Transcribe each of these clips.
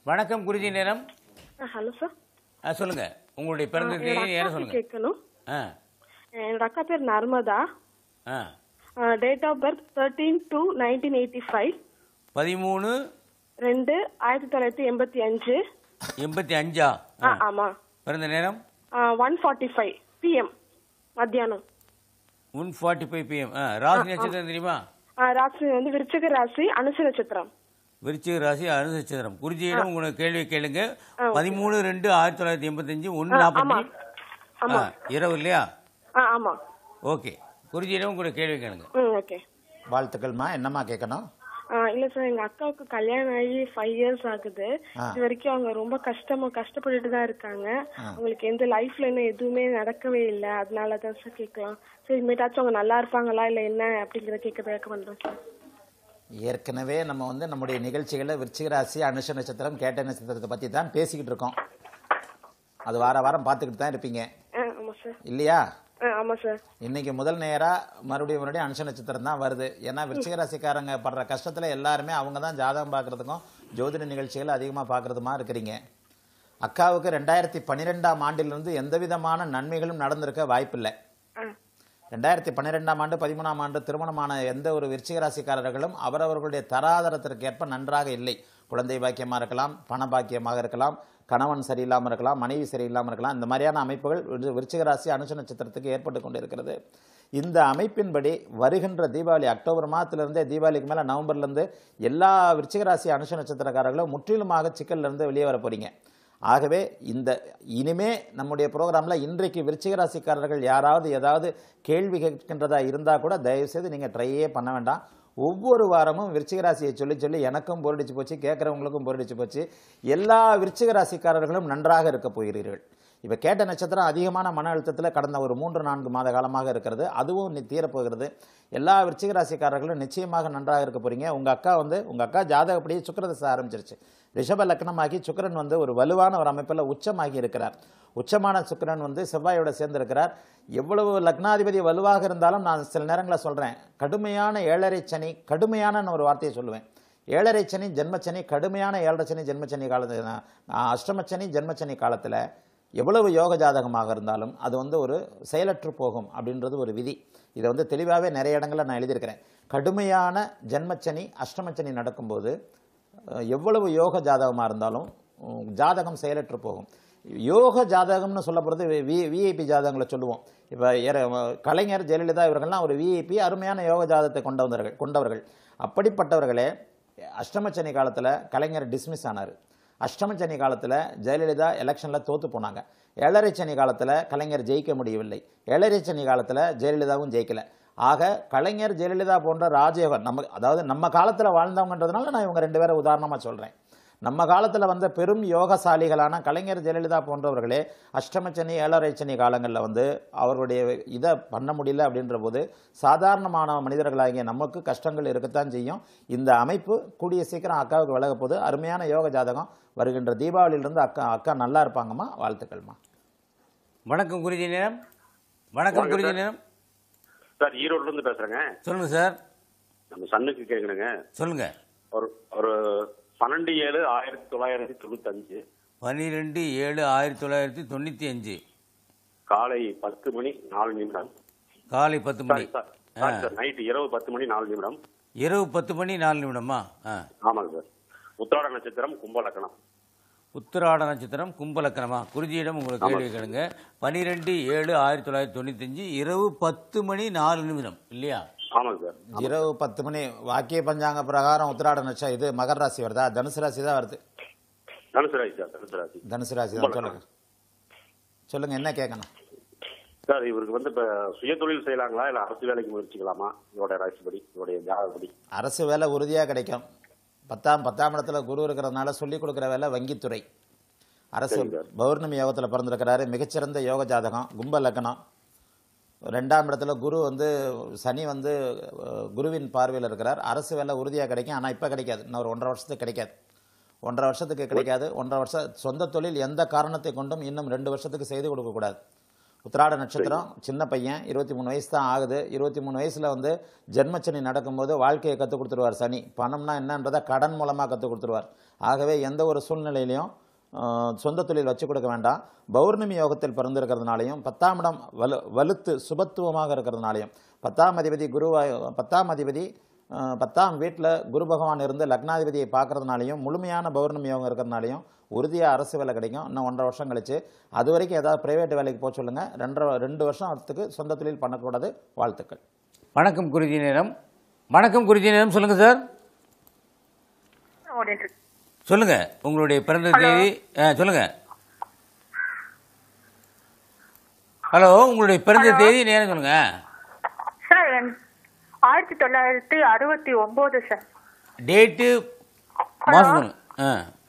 வணக்கம் குருஜி நேரம் hello sir ஆ, சொல்லுங்க உங்களுடைய பிறந்த தேதி என்னோட நேரம் அக்காவுக்கு சொல்லுங்க கேட்கணும் ஆ என்னோட அக்கா பேர் நர்மதா ஆ date of birth thirteen two nineteen eighty five பதிமூணு ரெண்டு ஆயிரத்தி தொள்ளாயிரத்தி எண்பத்தி அஞ்சு எண்பத்தி அஞ்சா ஆ ஆமா பிறந்த நேரம் ஒன் ஃபார்ட்டி ஃபைவ் பிஎம் மத்தியானம் ஒன் ஃபார்ட்டி ஃபைவ் பிஎம் ஆ ராசி நட்சத்திரம் தெரியுமா ஆ, ராசி வந்து விருச்சிக ராசி அனுச நட்சத்திரம் விருச்சிக ராசி அருண நட்சத்திரம் குருஜியிடம் உங்களுக்கு கேள்வி கேளுங்க பதிமூணு ரெண்டு ஆயிரத்தி தொள்ளாயிரத்தி எண்பத்தஞ்சு ஒன்று ஆமா நாற்பத்தி ஆ இரவு இல்லையா ஆ ஆமா ஓகே குருஜியிடம் உங்களுக்கு கேள்வி கேளுங்க ம் ஓகே வாழ்த்துக்கள்மா என்னம்மா கேட்கணும் ஆ, இல்ல சார் எங்க அக்காவுக்கு கல்யாணம் ஆகி ஃபைவ் இயர்ஸ் ஆகுது இது வரைக்கும் அவங்க ரொம்ப கஷ்டமா கஷ்டப்பட்டுட்டு தான் இருக்காங்க அவங்களுக்கு எந்த லைஃப்ல இன்னும் எதுவுமே நடக்கவே இல்லை அதனால தான் சார் கேட்கலாம் சரி இனிமேட்டாச்சும் அவங்க நல்லா இருப்பாங்களா இல்ல என்ன அப்படிங்கறத கேட்கறதுக்காக பண்றேன் சார் ஏற்கனவே நம்ம வந்து நம்முடைய நிகழ்ச்சிகளில் விருச்சிக ராசி அனுஷ நட்சத்திரம் கேட்ட நட்சத்திரத்தை பற்றி தான் பேசிக்கிட்டு இருக்கோம் அது வார வாரம் பார்த்துக்கிட்டு தான் இருப்பீங்க ஆ, ஆமா சார் இல்லையா ஆ, ஆமா சார் இன்னைக்கு முதல் நேரா மறுபடியும் மறுபடியும் அனுஷ நட்சத்திரம் தான் வருது ஏன்னா விருச்சிக ராசிக்காரங்க படுற கஷ்டத்தில் எல்லாருமே அவங்க தான் ஜாதகம் பார்க்கறதுக்கும் ஜோதிட நிகழ்ச்சிகள் அதிகமாக பார்க்கறதுமா இருக்கிறீங்க அக்காவுக்கு ரெண்டாயிரத்தி பன்னிரெண்டாம் ஆண்டிலிருந்து எந்த விதமான நன்மைகளும் நடந்திருக்க வாய்ப்பில்லை ஆ ரெண்டாயிரத்தி பன்னிரெண்டாம் ஆண்டு பதிமூணாம் ஆண்டு திருமணமான எந்த ஒரு விருச்சிக ராசிக்காரர்களும் அவரவர்களுடைய தராதரத்திற்கு ஏற்ப நன்றாக இல்லை குழந்தை பாக்கியமாக இருக்கலாம் பண பாக்கியமாக இருக்கலாம் கணவன் சரியில்லாமல் இருக்கலாம் மனைவி சரியில்லாமல் இருக்கலாம் இந்த மாதிரியான அமைப்புகள் விரு- விருச்சிக ராசி அனுஷ நட்சத்திரத்துக்கு ஏற்பட்டு கொண்டு இருக்கிறது இந்த அமைப்பின்படி வருகின்ற தீபாவளி அக்டோபர் மாதத்திலிருந்தே தீபாவளிக்கு மேலே நவம்பர்லேருந்து எல்லா விருச்சிக ராசி அனுஷ நட்சத்திரக்காரர்களும் முற்றிலுமாக சிக்கல்ல இருந்து வெளியே வர போறீங்க ஆகவே இந்த இனிமே நம்முடைய ப்ரோக்ராமில் இன்றைக்கு விருச்சிக ராசிக்காரர்கள் யாராவது ஏதாவது கேள்வி கேட்கின்றதா இருந்தால் கூட தயவுசெய்து நீங்கள் ட்ரையே பண்ண வேண்டாம் ஒவ்வொரு வாரமும் விருச்சிக ராசியை சொல்லி சொல்லி எனக்கும் போரடிச்சு போச்சு கேட்குறவங்களுக்கும் போரடிச்சு போச்சு எல்லா விருச்சிக ராசிக்காரர்களும் நன்றாக இருக்க போகிறீர்கள் இப்போ கேட்ட நட்சத்திரம் அதிகமான மன அழுத்தத்தில் கடந்த ஒரு மூன்று நான்கு மாத காலமாக இருக்கிறது அதுவும் நி- தீரப்போகிறது எல்லா விருச்சிக ராசிக்காரர்களும் நிச்சயமாக நன்றாக இருக்க போறீங்க உங்கள் அக்கா வந்து உங்கள் அக்கா ஜாதகப்படியே சுக்கிரதசை ஆரம்பிச்சிருச்சு ரிஷப லக்னமாகி சுக்கிரன் வந்து ஒரு வலுவான ஒரு அமைப்பில் உச்சமாகி இருக்கிறார் உச்சமான சுக்கிரன் வந்து செவ்வாயோட சேர்ந்திருக்கிறார் எவ்வளவு லக்னாதிபதி வலுவாக இருந்தாலும் நான் சில நேரங்களில் சொல்கிறேன் கடுமையான ஏழரை சனி கடுமையான ஒரு வார்த்தையை சொல்லுவேன் ஏழரை சனி ஜென்மச்சனி கடுமையான ஏழரை சனி ஜென்மச்சனி காலத்தில் அஷ்டமச்சனி ஜென்மச்சனி காலத்தில் எவ்வளவு யோக ஜாதகமாக இருந்தாலும் அது வந்து ஒரு செயலற்று போகும் அப்படின்றது ஒரு விதி இதை வந்து தெளிவாகவே நிறைய இடங்களில் நான் எழுதியிருக்கிறேன் கடுமையான ஜென்மச்சனி அஷ்டமச்சனி நடக்கும்போது அஹ், எவ்வளவு யோக ஜாதகமாக இருந்தாலும் உம், ஜாதகம் செயலற்று போகும் யோக ஜாதகம்னு சொல்லப்படுறது வி விஐபி ஜாதகங்களை சொல்லுவோம் இப்போ கலைஞர் ஜெயலலிதா இவர்கள்லாம் ஒரு விஐபி அருமையான யோக ஜாதகத்தை கொண்டவர்கள் கொண்டவர்கள் அப்படிப்பட்டவர்களே அஷ்டமச்சனி காலத்தில் கலைஞர் டிஸ்மிஸ் ஆனார் அஷ்டமச்சனி காலத்தில் ஜெயலலிதா எலெக்ஷனில் தோத்து போனாங்க ஏழரை சனி காலத்தில் கலைஞர் ஜெயிக்க முடியவில்லை ஏழரை சனி காலத்தில் ஜெயலலிதாவும் ஜெயிக்கல ஆக கலைஞர் ஜெயலலிதா போன்ற ராஜயோகம் நம்ம அதாவது நம்ம காலத்தில் வாழ்ந்தவங்கன்றதுனால நான் இவங்க ரெண்டு பேரை உதாரணமாக சொல்கிறேன் நம்ம காலத்தில் வந்த பெரும் யோகசாலிகளான கலைஞர் ஜெயலலிதா போன்றவர்களே அஷ்டமச்சனி ஏழரை சனி காலங்களில் வந்து அவர்களுடைய இதை பண்ண முடியல அப்படின்ற போது சாதாரணமான மனிதர்களாகிய நமக்கு கஷ்டங்கள் இருக்கத்தான் செய்யும் இந்த அமைப்பு கூடிய சீக்கிரம் அக்காவுக்கு விலக போது அருமையான யோக ஜாதகம் வருகின்ற தீபாவளியிலிருந்து அக்கா அக்கா நல்லா இருப்பாங்கம்மா வாழ்த்துக்கள்மா வணக்கம் குருஜி நேரம் வணக்கம் குருஜி நேரம் சார் ஈரோட்ல இருந்து பேசுறேங்க சொல்லுங்க சார் நம்ம சன்னுக்கு கேட்கணுங்க சொல்லுங்க ஒரு ஒரு பன்னெண்டு ஏழு ஆயிரத்தி தொள்ளாயிரத்தி தொண்ணூத்தஞ்சு பன்னிரெண்டு ஏழு ஆயிரத்தி தொள்ளாயிரத்தி தொண்ணூற்றி அஞ்சு காலை பத்து மணி நாலு நிமிடம் காலை பத்து மணி sorry sir sorry sir night இரவு பத்து மணி நாலு நிமிடம் இரவு பத்து மணி நாலு நிமிடமா ஆ ஆமாங்க சார் உத்திராட நட்சத்திரம் கும்பலக்கணம் உத்திராட நட்சத்திரம் கும்பலக்கணமா குருஜியிடம் உங்களுக்கு கேள்வி கேளுங்க பன்னிரெண்டு ஏழு ஆயிரத்தி தொள்ளாயிரத்தி தொண்ணூத்தஞ்சு இரவு பத்து மணி நாலு நிமிடம் இல்லையா ஆமாங்க சார் இரவு பத்து மணி வாக்கிய பஞ்சாங்க பிரகாரம் உத்திராட நட்ச இது மகர ராசி வருதா தனுசு ராசி தான் வருது தனுசு ராசி சார் தனுசு ராசி தனுசு ராசி தான் சொல்லுங்க சொல்லுங்க என்ன கேட்கணும் சார் இவருக்கு வந்து இப்ப சுய தொழில் செய்யலாங்களா இல்ல அரசு வேலைக்கு முயற்சிக்கலாமா இவருடைய ராசிப்படி இவருடைய ஜாதகப்படி அரசு வேலை உறுதியாக கிடைக்கும் பத்தாம் பத்தாம் இடத்துல குரு இருக்கிறதுனால சொல்லிக் கொடுக்குற வேலை வங்கித்துறை அரசு சரிங்க. பௌர்ணமி யோகத்தில் பிறந்திருக்கிறாரு மிகச்சிறந்த யோக ஜாதகம் கும்ப லக்னம் ரெண்டாம் இடத்துல குரு வந்து சனி வந்து அஹ், குருவின் பார்வையில் இருக்கிறார் அரசு வேலை உறுதியாக கிடைக்கும் ஆனால் இப்போ கிடைக்காது இன்னும் ஒரு ஒன்றரை வருஷத்துக்கு கிடைக்காது ஒன்றரை வருஷத்துக்கு கிடைக்காது ஒன்றரை வருஷம் சொந்த தொழில் எந்த காரணத்தை கொண்டும் இன்னும் ரெண்டு வருஷத்துக்கு செய்து கொடுக்கக்கூடாது உத்திராட நட்சத்திரம் சின்ன பையன் இருபத்தி மூணு வயசு தான் ஆகுது இருபத்தி மூணு வயசில் வந்து ஜென்மச்சனி நடக்கும்போது வாழ்க்கையை கற்றுக் கொடுத்துருவார் சனி பணம்னா என்னன்றதை கடன் மூலமாக கற்றுக் கொடுத்துருவார் ஆகவே எந்த ஒரு சூழ்நிலையிலையும் ஆஹ், சொந்த தொழில் வச்சு கொடுக்க வேண்டாம் பௌர்ணமி யோகத்தில் பிறந்திருக்கிறதுனாலையும் பத்தாம் இடம் வலு வலுத்து சுபத்துவமாக இருக்கிறதுனாலையும் பத்தாம் அதிபதி குருவாய் பத்தாம் அதிபதி ஆஹ், பத்தாம் வீட்டில் குரு பகவான் இருந்து லக்னாதிபதியை பார்க்கறதுனாலையும் முழுமையான பௌர்ணமி யோகம் இருக்கிறதுனாலையும் உறுதியாக அரசு வேலை கிடைக்கும் இன்னும் ஒன்றரை வருஷம் கழிச்சு அது வரைக்கும் ஏதாவது பிரைவேட் வேலைக்கு போக சொல்லுங்கள் ரெண்டரை ரெண்டு வருஷத்துக்கு சொந்த தொழில் பண்ணக்கூடாது வாழ்த்துக்கள் வணக்கம் குருஜி நேரம் வணக்கம் குருஜி நேரம் சொல்லுங்க சார் ஓடிட்டு இருக்கு. சொல்லுங்க உங்களுடைய பிறந்த தேதி ஆ, சொல்லுங்க ஹலோ உங்களுடைய பிறந்த தேதி நேரம் சொல்லுங்க சார் என் ஆயிரத்தி தொள்ளாயிரத்தி அறுபத்தி ஒன்பது சார் டேட்டு மாசம் சொல்லுங்க ஆ.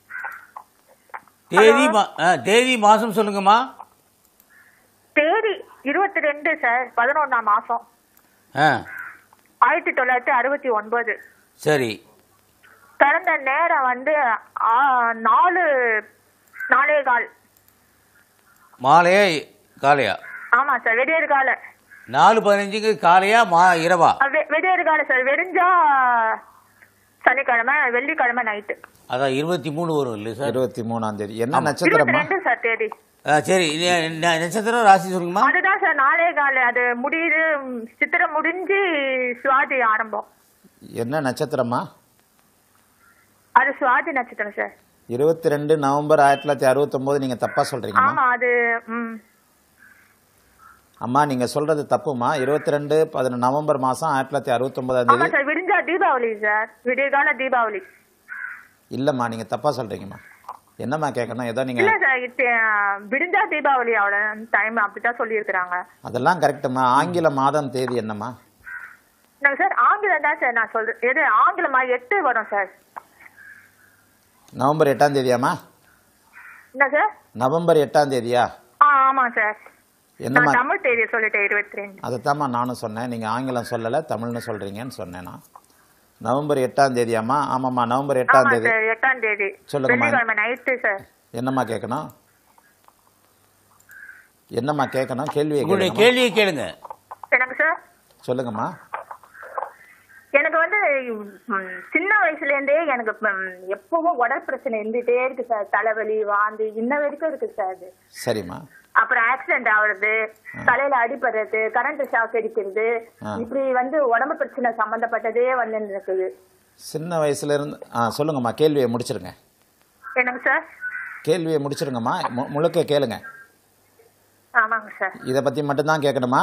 தேதி மா- ஆ, தேதி மாசம் சொல்லுங்கம்மா தேதி இருபத்தி ரெண்டு சார் பதினொன்னாம் மாசம் ஆ ஆயிரத்தி தொள்ளாயிரத்தி அறுபத்தி ஒன்பது சரி பிறந்த நேரம் வந்து ஆ, நாலு நாலே கால் மாலையா காலையா ஆமா சார் வெடியற் கால நாலு பதினஞ்சுக்கு காலையா மா இரவா வெடியற் கால சார் வெடிஞ்சா சனிக்கிழமை வெள்ளிக்கிழமை நைட்டு அதான் இருபத்தி மூணு வரும் இல்லை சார் இருபத்தி மூணாம் தேதி என்ன இருபத்தி நட்சத்திரமா ரெண்டு சார் தேதி ஆ, சரி ந- ந- நட்சத்திரம் ராசி சொல்லுங்கம்மா அதுதான் சார் நாலே கால அது முடியுது ம், சித்திரை முடிஞ்சு சுவாதி ஆரம்பம் என்ன நட்சத்திரமா அது சுவாதி நட்சத்திரம் சார் இருபத்தி ரெண்டு நவம்பர் ஆயிரத்தி தொள்ளாயிரத்தி அறுபத்தொம்போது நீங்கள் தப்பாக சொல்கிறீங்கம்மா ஆமா அது ம் அம்மா நீங்கள் சொல்கிறது தப்புமா இருபத்தி ரெண்டு பதினொன்று நவம்பர் மாதம் ஆயிரத்தி தொள்ளாயிரத்தி அறுபத்தொம்போதாம் ஆமா தேதி சார் விடிஞ்சா தீபாவளி சார் விடியகால தீபாவளி இல்லைம்மா நீங்கள் தப்பாக சொல்கிறீங்கம்மா என்னம்மா கேட்கணும் ஏதோ இல்ல நீங்கள் சார் இது அஹ், விடிஞ்சா தீபாவளி அவ்வளவு டைம் அப்படிதான் சொல்லியிருக்கிறாங்க அதெல்லாம் கரெக்டுமா ஆங்கில மாதம் தேதி என்னம்மா நாங்க சார் ஆங்கிலம் தான் சார் நான் சொல்றேன் எது ஆங்கிலமா எட்டு வரும் சார் நவம்பர் எட்டாம் தேதியாம்மா என்ன சார் நவம்பர் எட்டாம் தேதியா ஆ ஆமா சார் என்னம்மா நான் தமிழ் தேதியை சொல்லிட்டேன் இருபத்தி ரெண்டு அதைத்தாம்மா நானும் சொன்னேன் நீங்கள் ஆங்கிலம் சொல்லலை தமிழ்னு சொல்கிறீங்கன்னு சொன்னேன் நான் நவம்பர் எட்டாம் தேதியாம்மா ஆமாம்மா நவம்பர் எட்டாம் ஆமா தேதி சார் எட்டாம் தேதி சொல்லுங்கம்மா. வெள்ளிக்கிழமை நைட்டு சார் என்னம்மா கேட்கணும் என்னம்மா கேட்கணும் கேள்வியை உங்களுடைய கேளுங்கம்மா. கேள்வியை கேளுங்க எனக்கு சார் சொல்லுங்கம்மா எனக்கு வந்து ம், சின்ன வயசுல இருந்தே எனக்கு ம், எப்பவும் உடல் பிரச்சனை இருந்துட்டே இருக்கு சார் தலைவலி வாந்தி இன்ன வரைக்கும் இருக்கு சார் அது சரிம்மா அப்புறம் ஆக்சிடென்ட் ஆகுறது தலையில அடிபடுறது கரண்ட் ஷாக் அடிக்கிறது ஆ. இப்படி வந்து உடம்பு பிரச்சனை சம்பந்தப்பட்டதே வந்து இருக்குது சின்ன வயசுல இருந்து ஆ சொல்லுங்கம்மா கேள்வியை முடிச்சிருங்க என்னங்க சார் கேள்வியை முடிச்சிருங்கம்மா மு- முழுக்க கேளுங்க ஆமாங்க சார் இதை பத்தி மட்டும்தான் கேட்கணுமா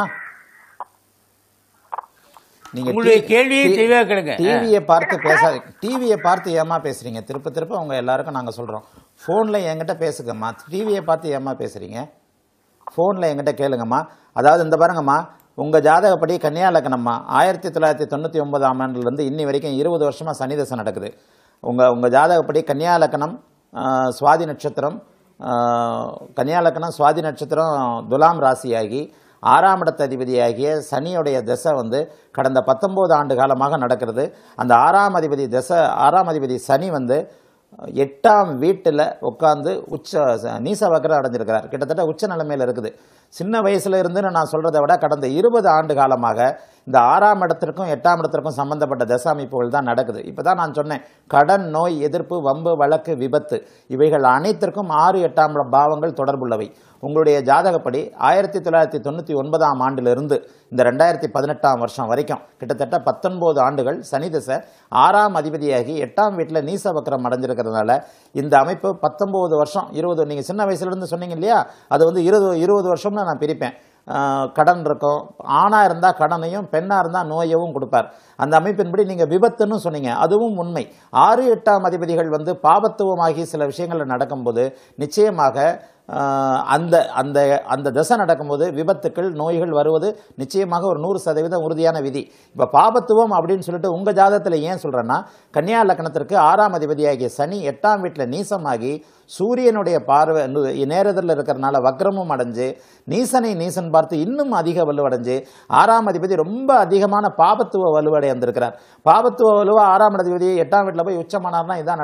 நீங்க உங்களுடைய கேள்வியை தெளிவா கேளுங்க. டிவியை பார்த்து பேசாதீங்க டிவியை பார்த்து ஏமா பேசுறீங்க திருப்ப திருப்ப அவங்க எல்லாருக்கும் நாங்க சொல்றோம் போன்ல என்கிட்ட பேசுங்கம்மா டிவியை பார்த்து ஏமா பேசுறீங்க ஃபோனில் என்கிட்ட கேளுங்கம்மா அதாவது இந்த பாருங்கம்மா உங்கள் ஜாதகப்படி கன்னியா லக்னம்மா ஆயிரத்தி தொள்ளாயிரத்தி தொண்ணூற்றி ஒன்பதாம் ஆண்டுலேருந்து இன்னி வரைக்கும் இருபது வருஷமாக சனி தசை நடக்குது உங்கள் உங்கள் ஜாதகப்படி கன்னியா லக்னம் ஆஹ், சுவாதி நட்சத்திரம் ஆஹ், கன்னியா லக்னம் சுவாதி நட்சத்திரம் துலாம் ராசியாகி ஆறாம் இடத்த அதிபதியாகிய சனியுடைய திசை வந்து கடந்த பத்தொம்போது ஆண்டு காலமாக நடக்கிறது அந்த ஆறாம் அதிபதி திசை ஆறாம் அதிபதி சனி வந்து எட்டாம் வீட்டில் உட்காந்து உச்ச நீச வக்கரம் அடைஞ்சிருக்கிறார் கிட்டத்தட்ட உச்ச நிலைமையில் இருக்குது சின்ன வயசுல இருந்துன்னு நான் சொல்றதை விட கடந்த இருபது ஆண்டு காலமாக இந்த ஆறாம் இடத்திற்கும் எட்டாம் இடத்திற்கும் சம்பந்தப்பட்ட தசை அமைப்புகள் தான் நடக்குது இப்பதான் நான் சொன்னேன் கடன் நோய் எதிர்ப்பு வம்பு வழக்கு விபத்து இவைகள் அனைத்திற்கும் ஆறு எட்டாம் இட பாவங்கள் தொடர்புள்ளவை உங்களுடைய ஜாதகப்படி ஆயிரத்தி தொள்ளாயிரத்தி தொண்ணூற்றி ஒன்பதாம் ஆண்டிலிருந்து இந்த ரெண்டாயிரத்தி பதினெட்டாம் வருஷம் வரைக்கும் கிட்டத்தட்ட பத்தொன்பது ஆண்டுகள் சனி திசை ஆறாம் அதிபதியாகி எட்டாம் வீட்டில் நீச வக்கரம் அடைஞ்சிருக்கிறதுனால இந்த அமைப்பு பத்தொன்பது வருஷம் இருபது நீங்கள் சின்ன வயசுலேருந்து சொன்னீங்க இல்லையா அது வந்து இருபது இருபது வருஷம்னு நான் பிரிப்பேன் ஆஹ் கடன் இருக்கும் ஆணாக இருந்தால் கடனையும் பெண்ணாக இருந்தால் நோயவும் கொடுப்பார் அந்த அமைப்பின்படி நீங்கள் விபத்துன்னு சொன்னீங்க அதுவும் உண்மை ஆறு எட்டாம் அதிபதிகள் வந்து பாபத்துவமாகி சில விஷயங்கள் நடக்கும்போது நிச்சயமாக ஆஹ் அந்த அந்த அந்த தசை நடக்கும்போது விபத்துக்கள் நோய்கள் வருவது நிச்சயமாக ஒரு நூறு சதவீதம் உறுதியான விதி இப்போ பாபத்துவம் அப்படின்னு சொல்லிட்டு உங்கள் ஜாதகத்தில் ஏன் சொல்கிறேன்னா கன்னியா லக்னத்திற்கு ஆறாம் அதிபதியாகிய சனி எட்டாம் வீட்டில் நீசமாகி சூரியனுடைய பார்வை நு- நேரெதிரில் இருக்கிறனால வக்ரமும் அடைஞ்சு நீசனை நீசன் பார்த்து இன்னும் அதிக வலுவடைஞ்சு ஆறாம் அதிபதி ரொம்ப அதிகமான பாபத்துவ வலுவடை வந்திருக்கிறார் பாபத்துவ வலுவா ஆறாம் அதிபதி எட்டாம் வீட்டில் போய் உச்சமானார்னா இதான் நடக்கும்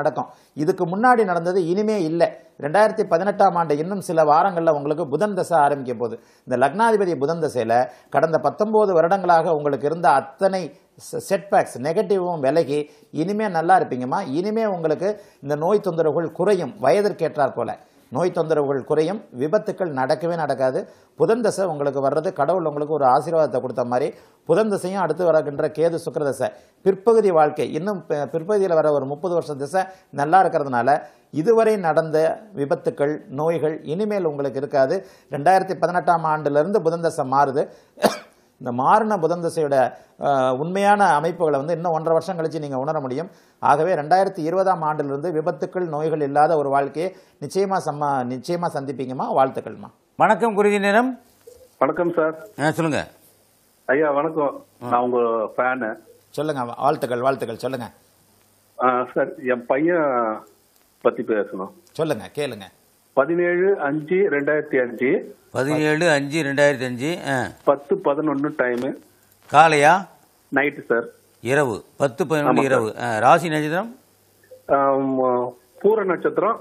இதுக்கு முன்னாடி நடந்தது இனிமே இல்லை ரெண்டாயிரத்தி பதினெட்டாம் ஆண்டு இன்னும் சில வாரங்களில் உங்களுக்கு புதன் தசை ஆரம்பிக்க போகுது இந்த லக்னாதிபதி புதன் தசையில் கடந்த பத்தொம்போது வருடங்களாக உங்களுக்கு இருந்த அத்தனை செட்பேக்ஸ் நெகட்டிவும் விலகி இனிமே நல்லா இருப்பீங்கம்மா இனிமே உங்களுக்கு இந்த நோய் தொந்தரவுகள் குறையும் வயதிற்கேற்றாற் போல நோய் தொந்தரவுகள் குறையும் விபத்துக்கள் நடக்கவே நடக்காது புதன் தசை உங்களுக்கு வர்றது கடவுள் உங்களுக்கு ஒரு ஆசீர்வாதத்தை கொடுத்த மாதிரி புதன் தசையும் அடுத்து வருகின்ற கேது சுக்கிர தசை பிற்பகுதி வாழ்க்கை இன்னும் பி- பிற்பகுதியில் வர ஒரு முப்பது வருஷம் திசை நல்லா இருக்கிறதுனால இதுவரை நடந்த விபத்துக்கள் நோய்கள் இனிமேல் உங்களுக்கு இருக்காது ரெண்டாயிரத்தி பதினெட்டாம் ஆண்டிலிருந்து புதன் தசை மாறுது இந்த மாறின புதன் திசையோட அஹ், உண்மையான அமைப்புகளை வந்து இன்னும் ஒன்றரை வருஷம் கழிச்சு நீங்கள் உணர முடியும் ஆகவே ரெண்டாயிரத்தி இருபதாம் ஆண்டிலிருந்து விபத்துக்கள் நோய்கள் இல்லாத ஒரு வாழ்க்கையை நிச்சயமா சம்ம நிச்சயமா சந்திப்பீங்கம்மா வாழ்த்துக்கள்மா வணக்கம் குருஜி நேரம் வணக்கம் சார் ஆ சொல்லுங்க ஐயா வணக்கம் நான் உங்க ஃபேனு சொல்லுங்க வாழ்த்துக்கள் வாழ்த்துக்கள் சொல்லுங்க சார் என் பையன் பத்தி பேசணும் சொல்லுங்க கேளுங்க பதினேழு அஞ்சு ரெண்டாயிரத்தி அஞ்சு பதினேழு அஞ்சு ரெண்டாயிரத்தி அஞ்சு ஆ பத்து பதினொன்னு டைமு காலையா நைட்டு சார் இரவு பத்து பதினொன்று இரவு ஆ, ராசி நட்சத்திரம் ஆம், பூர நட்சத்திரம்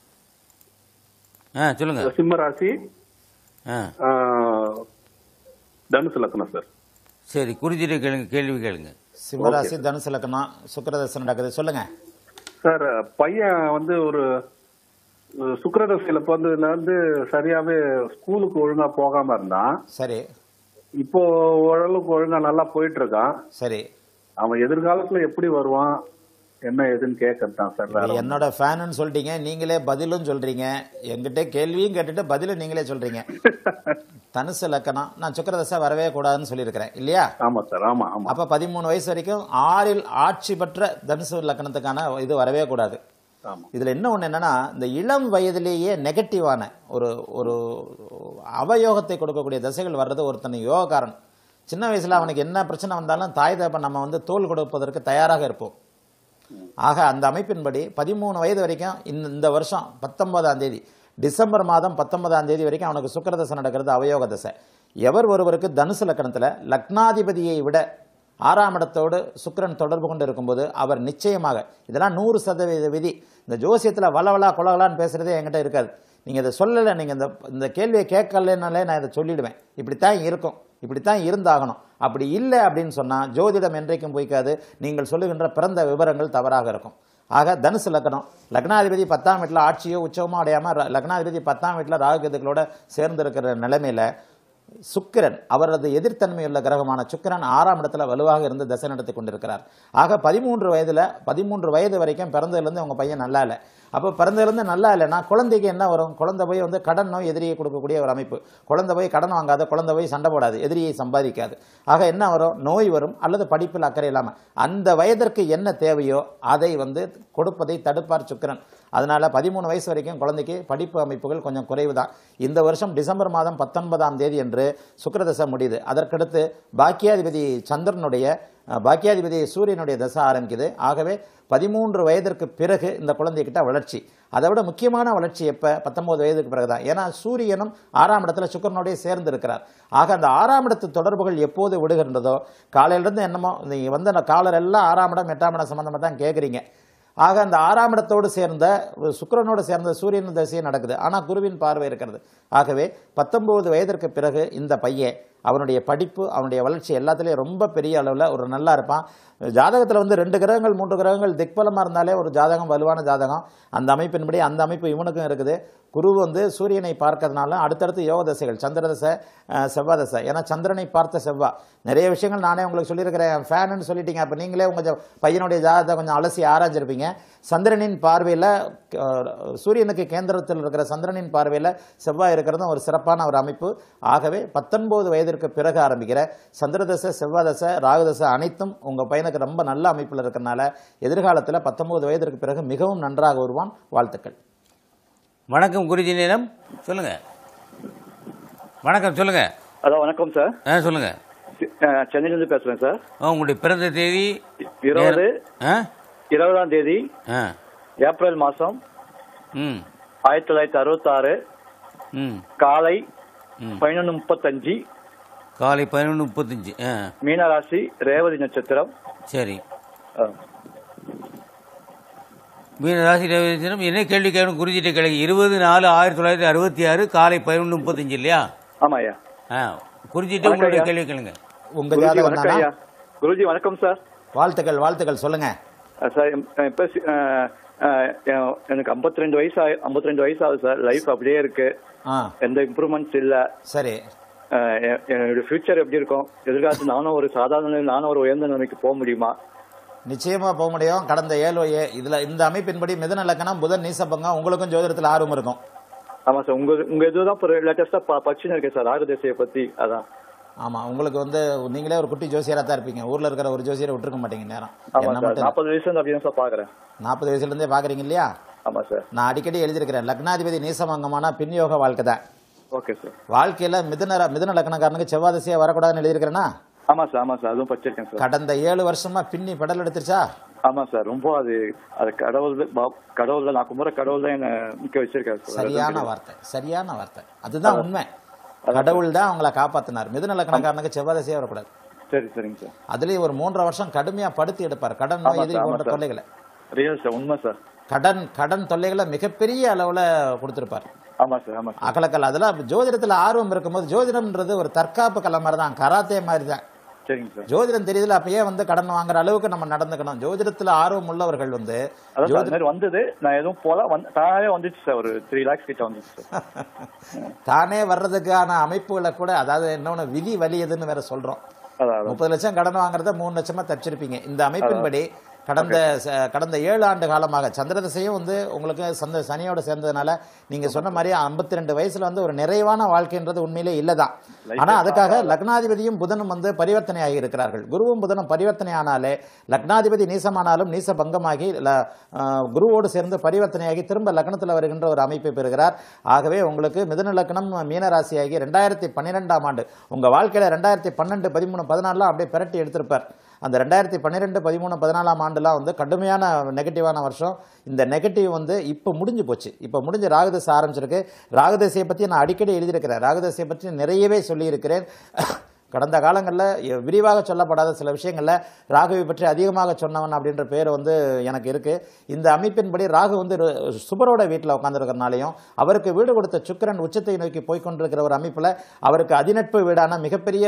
ஆ சொல்லுங்க சிம்ம ராசி ஆ ஆ, தனுசு லக்னம் சார் சரி குருஜிட்ட கேளுங்க கேள்வி கேளுங்க சிம்மராசி தனுசு லக்னம் சுக்கிரதசை நடக்குது சொல்லுங்க சார் பையன் வந்து ஒரு சுக்கரதசையில பிறந்ததுல வந்து சரியாவே ஸ்கூலுக்கு ஒழுங்கா போகாம இருந்தான் சரி இப்போ ஓரளவுக்கு ஒழுங்கா நல்லா போயிட்டு இருக்கான் சரி அவன் எதிர்காலத்துல எப்படி வருவான் என்ன ஏதுன்னு கேட்கறது தான் சார் வேற இது என்னோட ஃபேனுன்னு சொல்லிட்டீங்க நீங்களே பதிலும் சொல்றீங்க என்கிட்ட கேள்வியும் கேட்டுட்டு பதிலும் நீங்களே சொல்றீங்க தனுசு லக்கணம் நான் சுக்கிரதசை வரவே கூடாதுன்னு சொல்லியிருக்கிறேன் இல்லையா ஆமா சார் ஆமா ஆமா அப்ப பதிமூணு வயசு வரைக்கும் ஆறில் ஆட்சி பெற்ற தனுசு லக்கணத்துக்கான இது வரவே கூடாது ஆமா இதுல என்ன ஒண்ணு என்னன்னா இந்த இளம் வயதிலேயே நெகட்டிவான ஒரு ஒரு அவயோகத்தை கொடுக்கக்கூடிய தசைகள் வர்றது ஒருத்தன் யோகக்காரன் சின்ன வயசுல அவனுக்கு என்ன பிரச்சனை வந்தாலும் தாய் தகப்பன் நம்ம வந்து தோல் கொடுப்பதற்கு தயாராக இருப்போம் ஆக அந்த அமைப்பின்படி பதிமூணு வயது வரைக்கும் இந்த இந்த வருஷம் பத்தொன்பதாம் தேதி டிசம்பர் மாதம் பத்தொன்பதாம் தேதி வரைக்கும் அவனுக்கு சுக்கிரதசை நடக்கிறது அவயோக தசை எவர் ஒருவருக்கு தனுசு லக்கணத்துல லக்னாதிபதியை விட ஆறாம் இடத்தோடு சுக்கிரன் தொடர்பு கொண்டு இருக்கும்போது அவர் நிச்சயமாக இதெல்லாம் நூறு சதவீத விதி இந்த ஜோசியத்துல வளவலா கொலவலான்னு பேசுறதே என்கிட்ட இருக்காது நீங்க இதை சொல்லலை நீங்க இந்த இந்த கேள்வியை கேட்கலனாலே நான் இதை சொல்லிடுவேன் இப்படித்தான் இருக்கும் இப்படித்தான் இருந்தாகணும் அப்படி இல்லை அப்படின்னு சொன்னா ஜோதிடம் என்றைக்கும் பொய்க்காது நீங்கள் சொல்லுகின்ற பிறந்த விவரங்கள் தவறாக இருக்கும் ஆக தனுசு லக்னம் லக்னாதிபதி பத்தாம் வீட்டில் ஆட்சியோ உச்சவமோ அடையாம ர- லக்னாதிபதி பத்தாம் வீட்டில் ராகுகேதுகளோட சேர்ந்து இருக்கிற நிலைமையில சுக்கிரன் அவரது எதிர்த்தன்மையுள்ள கிரகமான சுக்கிரன் ஆறாம் இடத்துல வலுவாக இருந்து தசை நடத்தி கொண்டிருக்கிறார் ஆக பதிமூன்று வயதுல பதிமூன்று வயது வரைக்கும் பிறந்ததுலேருந்து உங்க பையன் நல்லா இல்லை அப்போ பிறந்ததுலேருந்து நல்லா இல்லைன்னா குழந்தைக்கு என்ன வரும் குழந்தை போய் வந்து கடன் நோய் எதிரியை கொடுக்கக்கூடிய ஒரு அமைப்பு குழந்தை போய் கடன் வாங்காத குழந்தை போய் சண்டை போடாது எதிரியை சம்பாதிக்காது ஆக என்ன வரும் நோய் வரும் அல்லது படிப்பில் அக்கறை இல்லாமல் அந்த வயதிற்கு என்ன தேவையோ அதை வந்து கொடுப்பதை தடுப்பார் சுக்கிரன் அதனால பதிமூணு வயசு வரைக்கும் குழந்தைக்கு படிப்பு அமைப்புகள் கொஞ்சம் குறைவு தான் இந்த வருஷம் டிசம்பர் மாதம் பத்தொன்பதாம் தேதி என்று சுக்கிரதசை முடியுது அதற்கடுத்து பாக்கியாதிபதி சந்திரனுடைய அஹ், பாக்கியாதிபதி சூரியனுடைய தசை ஆரம்பிக்குது ஆகவே பதிமூன்று வயதிற்கு பிறகு இந்த குழந்தைகிட்ட வளர்ச்சி அதை விட முக்கியமான வளர்ச்சி எப்போ பத்தொன்பது வயதுக்கு பிறகுதான் ஏன்னா சூரியனும் ஆறாம் இடத்துல சுக்கரனோடய சேர்ந்து இருக்கிறார் ஆக அந்த ஆறாம் இடத்து தொடர்புகள் எப்போது விடுகின்றதோ காலையிலேருந்து என்னமோ நீங்க வந்து அந்த காலர் எல்லாம் ஆறாம் இடம் எட்டாம் இடம் சம்மந்தமாக தான் கேட்குறீங்க ஆக அந்த ஆறாம் இடத்தோடு சேர்ந்த சுக்கிரனோடு சேர்ந்த சூரியன் தசையே நடக்குது ஆனால் குருவின் பார்வை இருக்கிறது ஆகவே பத்தொன்பது வயதிற்கு பிறகு இந்த பையன் அவனுடைய படிப்பு அவனுடைய வளர்ச்சி எல்லாத்துலேயும் ரொம்ப பெரிய அளவில் ஒரு நல்லா இருப்பான் ஜாதகத்தில் வந்து ரெண்டு கிரகங்கள் மூன்று கிரகங்கள் திக்பலமாக இருந்தாலே ஒரு ஜாதகம் வலுவான ஜாதகம் அந்த அமைப்பின்படி அந்த அமைப்பு இவனுக்கும் இருக்குது குரு வந்து சூரியனை பார்க்கறதுனால அடுத்தடுத்து யோக தசைகள் சந்திர தசை அஹ், செவ்வாய் தசை ஏன்னா சந்திரனை பார்த்த செவ்வாய் நிறைய விஷயங்கள் நானே உங்களுக்கு சொல்லியிருக்கிறேன் ஃபேனுன்னு சொல்லிட்டீங்க அப்போ நீங்களே உங்கள் பையனுடைய ஜாதகத்தை கொஞ்சம் அலசி ஆராய்ஞ்சிருப்பீங்க சந்திரனின் பார்வையில் சூரியனுக்கு கேந்திரத்தில் இருக்கிற சந்திரனின் பார்வையில் செவ்வாய் இருக்கிறதும் ஒரு சிறப்பான ஒரு அமைப்பு ஆகவே பத்தொன்பது வயதிற்கு பிறகு ஆரம்பிக்கிற சந்திரதசை செவ்வாதசை ராகுதசை அனைத்தும் உங்கள் பையனுக்கு ரொம்ப நல்ல அமைப்பில் இருக்கிறனால எதிர்காலத்தில் பத்தொன்பது வயதிற்கு பிறகு மிகவும் நன்றாக வருவான் வாழ்த்துக்கள் வணக்கம் குருஜி நேரம் சொல்லுங்க வணக்கம் சொல்லுங்க ஹலோ வணக்கம் சார் ஆ சொல்லுங்க அஹ், சென்னையிலிருந்து பேசுறேன் சார் ஆ, உங்களுடைய பிறந்த தேதி இருபது ஆ இருபதாம் தேதி ஆ ஏப்ரல் மாசம் ம் ஆயிரத்தி தொள்ளாயிரத்தி அறுபத்தாறு ம் காலை ம். பதினொன்று முப்பத்தஞ்சு காலை பதினொன்று முப்பத்தஞ்சு ஆ மீனராசி ரேவதி நட்சத்திரம் சரி அஹ், மீனராசி நட்சத்திரம் என்ன கேள்வி கேட்கணும் குருஜிட்ட கேளுங்க இருபது நாலு ஆயிரத்தி தொள்ளாயிரத்தி அறுபத்தி ஆறு காலை பதினொன்று முப்பத்தஞ்சு இல்லையா ஆமா ஐயா ஆ குருஜிட்ட வணக்கம் உங்களுடைய ஐயா. கேள்வி கேளுங்க உங்க குருஜி ஜாதகம் வணக்கம் தானா ஐயா குருஜி வணக்கம் சார் வாழ்த்துக்கள் வாழ்த்துக்கள் சொல்லுங்க அஹ் சார் எம்- அஹ் இப்ப சி- அஹ் அஹ் எ- எனக்கு 52 ரெண்டு வயசு ஆயி- 52 ரெண்டு வயசு ஆகுது சார் லைஃப் அப்படியே இருக்கு ஆ எந்த இம்ப்ரூவ்மெண்ட்ஸ் இல்ல சரி அஹ் எ- என்னோட ஃபியூச்சர் எப்படி இருக்கும் எதிர்காலத்தில் நானும் ஒரு சாதாரண நிலை- நானும் ஒரு உயர்ந்த நிலைக்கு போக முடியுமா நிச்சயமா போக முடியும் கடந்த ஏழு ஏ- இதுல இந்த அமைப்பின்படி மிதன லக்கணம் புதன் நீசபங்கம் உங்களுக்கும் ஜோதிடத்தில் ஆர்வம் இருக்கும் ஆமா சார் உங்க உங்க இதுதான் இப்போ லேட்டஸ்டா படிச்சுன்னு இருக்கேன் சார் ராகதேசையை பத்தி அதான் ஆமா உங்களுக்கு வந்து நீங்களே ஒரு குட்டி ஜோசியரா தான் இருப்பீங்க ஊர்ல இருக்கிற ஒரு ஜோசியரை விட்டுருக்க மாட்டீங்க நேரம் ஆமா என்ன சார் மட்டும் நாற்பது வயசுல இருந்து அப்படின்னு சார் பாக்குறேன் நாற்பது வயசுல இருந்தே பாக்குறீங்க இல்லையா ஆமா சார் நான் அடிக்கடி எழுதியிருக்கிறேன் லக்னாதிபதி நீசமங்கமான பின்யோக வாழ்க்கை தான் ஓகே சார் வாழ்க்கையில மிதுன மிதுன லக்னக்காரனுக்கு செவ்வாதசையா வரக்கூடாதுன்னு எழுதியிருக்கிறேன்னா ஆமா சார் ஆமா சார் அதுவும் படிச்சிருக்கேன் சார் கடந்த ஏழு வருஷமா பின்னி பெடல் எடுத்துருச்சா ஆமா சார் ரொம்ப அது அது கடவுள் தான் பா- கடவுள் தான் நான் கும்புற கடவுள் தான் என்ன நிக்க வச்சிருக்காரு சார் சரியான வார்த்தை சரியான வார்த்தை அதுதான் உண்மை கடவுள் தான் அவங்கள காப்பாத்தினார் மிதுன லக்னக்காரனுக்கு செவ்வாதசையா வரக்கூடாது சரி சரிங்க சார் அதுலயும் ஒரு மூன்றரை வருஷம் கடுமையா படுத்தி எடுப்பார் கடன் ஆமா நோய் இது சார், ஆமா போன்ற சார். தொல்லைகளை ரியல் சார் உண்மை சார் கடன் கடன் தொல்லைகளை மிகப்பெரிய அளவுல கொடுத்திருப்பார் ஆமா சார் ஆமா சார் அகலக்கல் அதெல்லாம் ஜோதிடத்துல ஆர்வம் இருக்கும்போது ஜோதிடம்ன்றது ஒரு தற்காப்பு கலை மாதிரி தான் கராத்தே மாதிரி தான் சரிங்க சார் ஜோதிடம் தெரியுதுல அப்பயே வந்து கடன் வாங்குற அளவுக்கு நம்ம நடந்துக்கணும் ஜோதிடத்துல ஆர்வம் உள்ளவர்கள் வந்து அதான் சார் அது மாதிரி வந்தது நான் எதுவும் போல வந்து தானே வந்துச்சு சார் ஒரு த்ரீ லேக்ஸ் கிட்ட வந்துச்சு சார் தானே வர்றதுக்கான அமைப்புகளை கூட அதாவது இன்னொன்னு விதி வலியதுன்னு வேற சொல்றோம் அதான் அதான் முப்பது லட்சம் கடன் வாங்குறத மூணு லட்சமா தப்பிச்சிருப்பீங்க இந்த அமைப்பின்படி கடந்த ச- கடந்த ஏழு ஆண்டு காலமாக சந்திர திசையும் வந்து உங்களுக்கு சந்த சனியோட சேர்ந்ததுனால நீங்க சொன்ன மாதிரி 52 ரெண்டு வயசுல வந்து ஒரு நிறைவான வாழ்க்கைன்றது உண்மையிலே இல்லதான் ஆனா அதுக்காக லக்னாதிபதியும் புதனும் வந்து பரிவர்த்தனை ஆகி இருக்கிறார்கள் குருவும் புதனும் பரிவர்த்தனை ஆனாலே லக்னாதிபதி நீசமானாலும் நீச பங்கமாகி ல- ஆஹ் குருவோடு சேர்ந்து பரிவர்த்தனையாகி திரும்ப லக்னத்தில் வருகின்ற ஒரு அமைப்பை பெறுகிறார் ஆகவே உங்களுக்கு மிதுன லக்னம் மீன ராசியாகி ரெண்டாயிரத்தி பன்னிரெண்டாம் ஆண்டு உங்க வாழ்க்கையில ரெண்டாயிரத்தி பன்னெண்டு பதிமூணு பதினாலாம் அப்படியே பிரட்டி எடுத்திருப்பார் அந்த ரெண்டாயிரத்தி பன்னிரெண்டு பதிமூணு பதினாலாம் ஆண்டுலாம் வந்து கடுமையான நெகட்டிவான வருஷம் இந்த நெகட்டிவ் வந்து இப்போ முடிஞ்சு போச்சு இப்போ முடிஞ்சு ராகுதசை ஆரம்பிச்சிருக்கு ராகுதசையை பற்றி நான் அடிக்கடி எழுதியிருக்கிறேன் ராகுதசையை பற்றி நிறையவே சொல்லியிருக்கிறேன் கடந்த காலங்களில் விரிவாக சொல்லப்படாத சில விஷயங்களில் ராகுவை பற்றி அதிகமாக சொன்னவன் அப்படின்ற பேர் வந்து எனக்கு இருக்கு இந்த அமைப்பின்படி ராகு வந்து ஒரு சுபரோட வீட்டில் உட்காந்துருக்கிறனாலையும் அவருக்கு வீடு கொடுத்த சுக்கிரன் உச்சத்தை நோக்கி போய்க்கொண்டிருக்கிற ஒரு அமைப்பில் அவருக்கு அதிநட்பு வீடான மிகப்பெரிய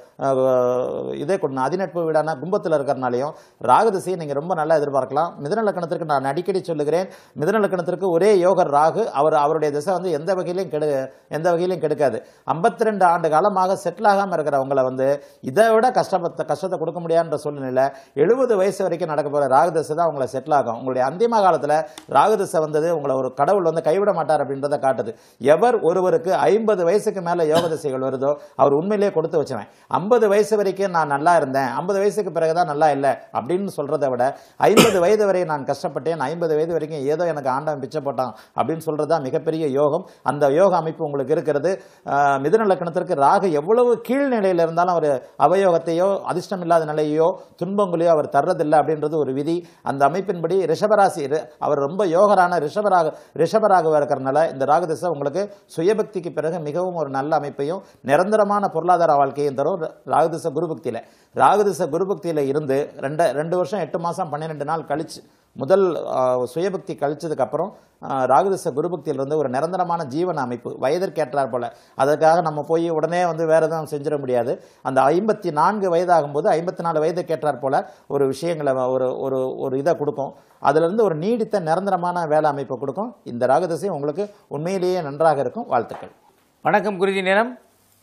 அஹ், இதே கொண்டு அதிநட்பு வீடான கும்பத்தில் இருக்கிறனாலையும் ராகு திசையை நீங்கள் ரொம்ப நல்லா எதிர்பார்க்கலாம் மிதன லக்கணத்திற்கு நான் அடிக்கடி சொல்லுகிறேன் மிதன லக்கணத்திற்கு ஒரே யோகர் ராகு அவர் அவருடைய திசை வந்து எந்த வகையிலையும் கெடு எந்த வகையிலையும் கெடுக்காது 52 ஆண்டு காலமாக செட்டில் ஆகாமல் இருக்கிறவங்களை வந்து இதை விட கஷ்டப்பட்ட கஷ்டத்தை கொடுக்க முடியாதுன்ற சூழ்நிலை எழுபது வயசு வரைக்கும் நடக்க போகிற ராகுதசை தான் உங்களை செட்டில் ஆகும் உங்களுடைய அந்திம காலத்தில் ராகுதசை வந்தது உங்களை ஒரு கடவுள் வந்து கைவிட மாட்டார் அப்படின்றத காட்டுது எவர் ஒருவருக்கு ஐம்பது வயசுக்கு மேலே யோக திசைகள் வருதோ அவர் உண்மையிலேயே கொடுத்து வச்சவன் ஐம்பது வயசு வரைக்கும் நான் நல்லா இருந்தேன் ஐம்பது வயசுக்கு பிறகு தான் நல்லா இல்லை அப்படின்னு சொல்றதை விட ஐம்பது வயது வரை நான் கஷ்டப்பட்டேன் ஐம்பது வயது வரைக்கும் ஏதோ எனக்கு ஆண்டவன் பிச்சை போட்டான் அப்படின்னு சொல்றது தான் மிகப்பெரிய யோகம் அந்த யோக அமைப்பு உங்களுக்கு இருக்கிறது ஆஹ் மிதுன லக்கணத்திற்கு ராகு எவ்வளவு கீழ்நிலையில் இருந்தாலும் அவர் அவயோகத்தையோ அதிர்ஷ்டம் இல்லாத நிலையோ துன்பங்களையோ அவர் தர்றதில்லை அப்படின்றது ஒரு விதி அந்த அமைப்பின்படி ரிஷபராசி ரி- அவர் ரொம்ப யோகரான ரிஷபராக ரிஷபராகவா இருக்கிறனால இந்த ராகுதசை உங்களுக்கு சுயபக்திக்கு பிறகு மிகவும் ஒரு நல்ல அமைப்பையும் நிரந்தரமான பொருளாதார வாழ்க்கையும் தரும் ராகுதசை குருபக்தியில ராகுதசை குருபக்தியில இருந்து ரெண்டு ரெண்டு வருஷம் எட்டு மாசம் பன்னிரெண்டு நாள் கழிச்சு முதல் ஆஹ், சுயபக்தி கழிச்சதுக்கு அப்புறம் ஆஹ், ராகுதச குருபக்தியில் வந்து ஒரு நிரந்தரமான ஜீவன அமைப்பு வயதிற்கேற்றார் போல அதற்காக நம்ம போய் உடனே வந்து வேற எதுவும் செஞ்சிட முடியாது அந்த ஐம்பத்தி நான்கு வயதாகும்போது ஐம்பத்தி நாலு வயதுக்கேற்றார் போல ஒரு விஷயங்களை ஒரு ஒரு ஒரு இதை கொடுக்கும் அதுல இருந்து ஒரு நீடித்த நிரந்தரமான வேலை அமைப்பை கொடுக்கும் இந்த ராகுதசை உங்களுக்கு உண்மையிலேயே நன்றாக இருக்கும் வாழ்த்துக்கள் வணக்கம் குருஜி நேரம்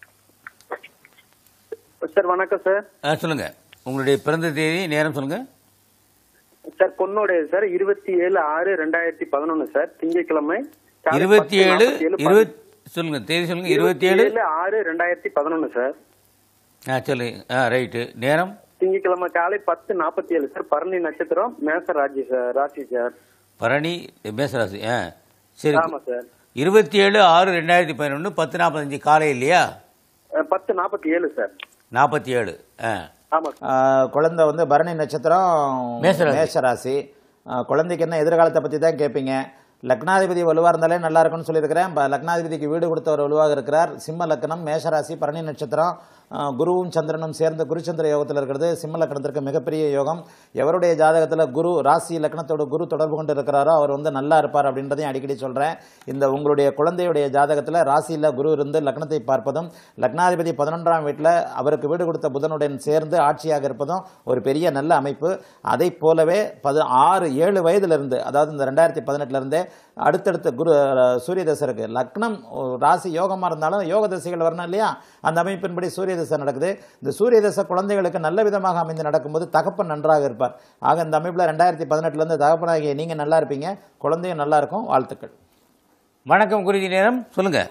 சார் வணக்கம் சார் ஆ, சொல்லுங்க உங்களுடைய பிறந்த தேதி நேரம் சொல்லுங்க சார் பொண்ணுடைய சார் இருபத்தி ஏழு ஆறு ரெண்டாயிரத்தி பதினொன்னு சார் திங்கட்கிழமை காலை இருபத்தி பத்து ஏழு நாற்பத்தி ஏழு இருபத் சொல்லுங்க தேதி சொல்லுங்க இருபத்தி ஏழு ஆறு ரெண்டாயிரத்தி பதினொன்னு சார் ஆ சொல்லு ஆ ரைட்டு நேரம் திங்கட்கிழமை காலை பத்து நாற்பத்தி ஏழு சார் பரணி நட்சத்திரம் மேச ராஜி சார் ராசி சார் பரணி மேசராசி ஆ சரி ஆமா சார் இருபத்தி ஏழு ஆறு ரெண்டாயிரத்தி பதினொன்று பத்து நாற்பத்தஞ்சு காலை இல்லையா அஹ், பத்து நாற்பத்தி ஏழு சார் நாற்பத்தி ஏழு ஆ ஆமா சார் ஆஹ் குழந்தை வந்து பரணி நட்சத்திரம் மேஷராசி. மேஷராசி ஆஹ் குழந்தைக்கு என்ன எதிர்காலத்தை பற்றி தான் கேட்பீங்க லக்னாதிபதி வலுவாக இருந்தாலே நல்லா இருக்கும்னு சொல்லியிருக்கிறேன் இப்போ லக்னாதிபதிக்கு வீடு கொடுத்தவர் வலுவாக இருக்கிறார் சிம்ம லக்னம் மேஷராசி பரணி நட்சத்திரம் அஹ், குருவும் சந்திரனும் சேர்ந்து குருச்சந்திர யோகத்தில் இருக்கிறது சிம்ம லக்னத்திற்கு மிகப்பெரிய யோகம் எவருடைய ஜாதகத்தில் குரு ராசி லக்னத்தோட குரு தொடர்பு கொண்டு இருக்கிறாரோ அவர் வந்து நல்லா இருப்பார் அப்படின்றதையும் அடிக்கடி சொல்கிறேன் இந்த உங்களுடைய குழந்தையுடைய ஜாதகத்தில் ராசியில் குரு இருந்து லக்னத்தை பார்ப்பதும் லக்னாதிபதி பதினொன்றாம் வீட்டில் அவருக்கு வீடு கொடுத்த புதனுடன் சேர்ந்து ஆட்சியாக இருப்பதும் ஒரு பெரிய நல்ல அமைப்பு அதை போலவே பது ஆறு ஏழு வயதிலிருந்து அதாவது இந்த ரெண்டாயிரத்தி பதினெட்டுலேருந்தே அடுத்தடுத்த குரு அஹ், சூரிய தசை இருக்கு லக்னம் ஒரு ராசி யோகமாக இருந்தாலும் யோக தசைகள் வரணும் இல்லையா அந்த அமைப்பின்படி சூரிய தசை நடக்குது இந்த சூரிய தசை குழந்தைகளுக்கு நல்ல விதமாக அமைந்து நடக்கும்போது தகப்பன் நன்றாக இருப்பார் ஆக இந்த அமைப்பில் ரெண்டாயிரத்தி பதினெட்டுலேருந்து தகப்பனாகிய நீங்கள் நல்லா இருப்பீங்க குழந்தையும் நல்லா இருக்கும் வாழ்த்துக்கள் வணக்கம் குருஜி நேரம் சொல்லுங்க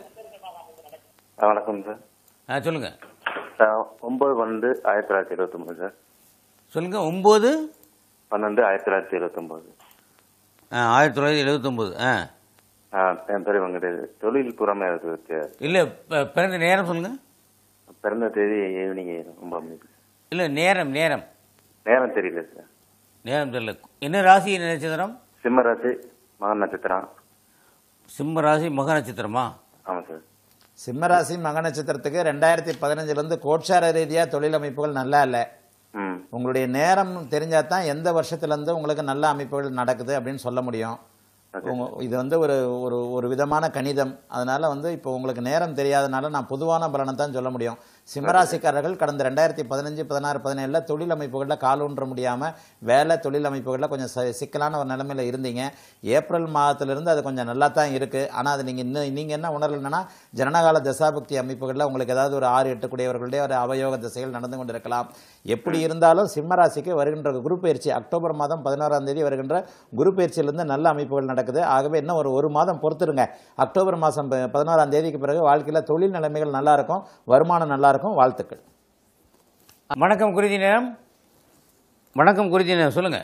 வணக்கம் சார் ஆ சொல்லுங்க சார் ஒன்பது பன்னெண்டு ஆயிரத்தி தொள்ளாயிரத்தி எழுபத்தொம்பது சார் சொல்லுங்க ஒம்பது பன்னெண்டு ஆயிரத்தி தொள்ளாயிரத்தி எழுபத்தொம்பது ஆயிரத்தி தொள்ளாயிரத்தி எழுபத்தொம்போது ஆ ஆ என் பேர் வெங்கடேஷ் தொழில் புறமே இருக்கு இல்லை பிறந்த நேரம் சொல்லுங்க பிறந்த தேதி ஈவினிங் ஒன்பது மணிக்கு இல்லை நேரம் நேரம் நேரம் தெரியல சார் நேரம் தெரியல என்ன ராசி என்ன நட்சத்திரம் சிம்ம ராசி மகன் நட்சத்திரம் சிம்ம ராசி மக நட்சத்திரமா ஆமாம் சார் சிம்மராசி மக நட்சத்திரத்துக்கு ரெண்டாயிரத்தி பதினஞ்சுலேருந்து கோட்சார ரீதியாக தொழில் அமைப்புகள் நல்லா இல்லை ம் உங்களுடைய நேரம் தெரிஞ்சால் தான் எந்த வருஷத்துலேருந்து உங்களுக்கு நல்ல அமைப்புகள் நடக்குது அப்படின்னு சொல்ல முடியும் உங்க இது வந்து ஒரு ஒரு ஒரு விதமான கணிதம் அதனால வந்து இப்போ உங்களுக்கு நேரம் தெரியாதனால நான் பொதுவான பலனை தான் சொல்ல முடியும் சிம்மராசிக்காரர்கள் கடந்த ரெண்டாயிரத்தி பதினஞ்சு பதினாறு பதினேழில் தொழில் அமைப்புகளில் கால் ஊன்ற முடியாமல் வேலை தொழில் அமைப்புகளில் கொஞ்சம் ச- சிக்கலான ஒரு நிலைமையில் இருந்தீங்க ஏப்ரல் மாதத்திலிருந்து அது கொஞ்சம் நல்லா தான் இருக்குது ஆனால் அது நீங்கள் இன்னும் நீங்கள் என்ன உணரலைன்னா ஜனனகால தசாபக்தி அமைப்புகளில் உங்களுக்கு ஏதாவது ஒரு ஆறு எட்டு கூடியவர்களுடைய ஒரு அவயோக திசைகள் நடந்து கொண்டிருக்கலாம் எப்படி இருந்தாலும் சிம்மராசிக்கு வருகின்ற குரு பயிற்சி அக்டோபர் மாதம் பதினோராம் தேதி வருகின்ற குரு பயிற்சியிலிருந்து நல்ல அமைப்புகள் நடக்குது ஆகவே இன்னும் ஒரு ஒரு மாதம் பொறுத்துருங்க அக்டோபர் மாதம் ப- பதினோராம் தேதிக்கு பிறகு வாழ்க்கையில் தொழில் நிலைமைகள் நல்லா இருக்கும் வருமானம் நல்லா இருக்கும் வாழ்த்துக்கள் வணக்கம் குருஜி நேரம் வணக்கம் குருஜி நேரம் சொல்லுங்க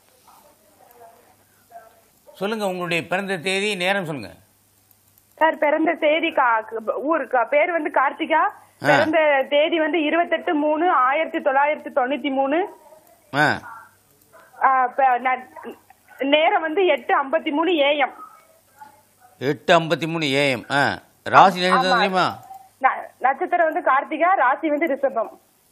சொல்லுங்க உங்களுடைய பிறந்த தேதி நேரம் சொல்லுங்க சார் பிறந்த தேதி கா- ஊர் கா- பேர் வந்து கார்த்திகா பிறந்த தேதி வந்து இருபத்தெட்டு மூணு ஆயிரத்தி தொள்ளாயிரத்தி தொண்ணூத்தி மூணு ஆ ஆ, ப- ந- நேரம் வந்து எட்டு ஐம்பத்தி மூணு ஏஎம் எட்டு ஐம்பத்தி மூணு ஏஎம் ஆ ராசி நட்சத்திரம் தெரியுமா நட்சத்திரம் வந்து கார்த்திகா ராசி வந்து ரிஷபம்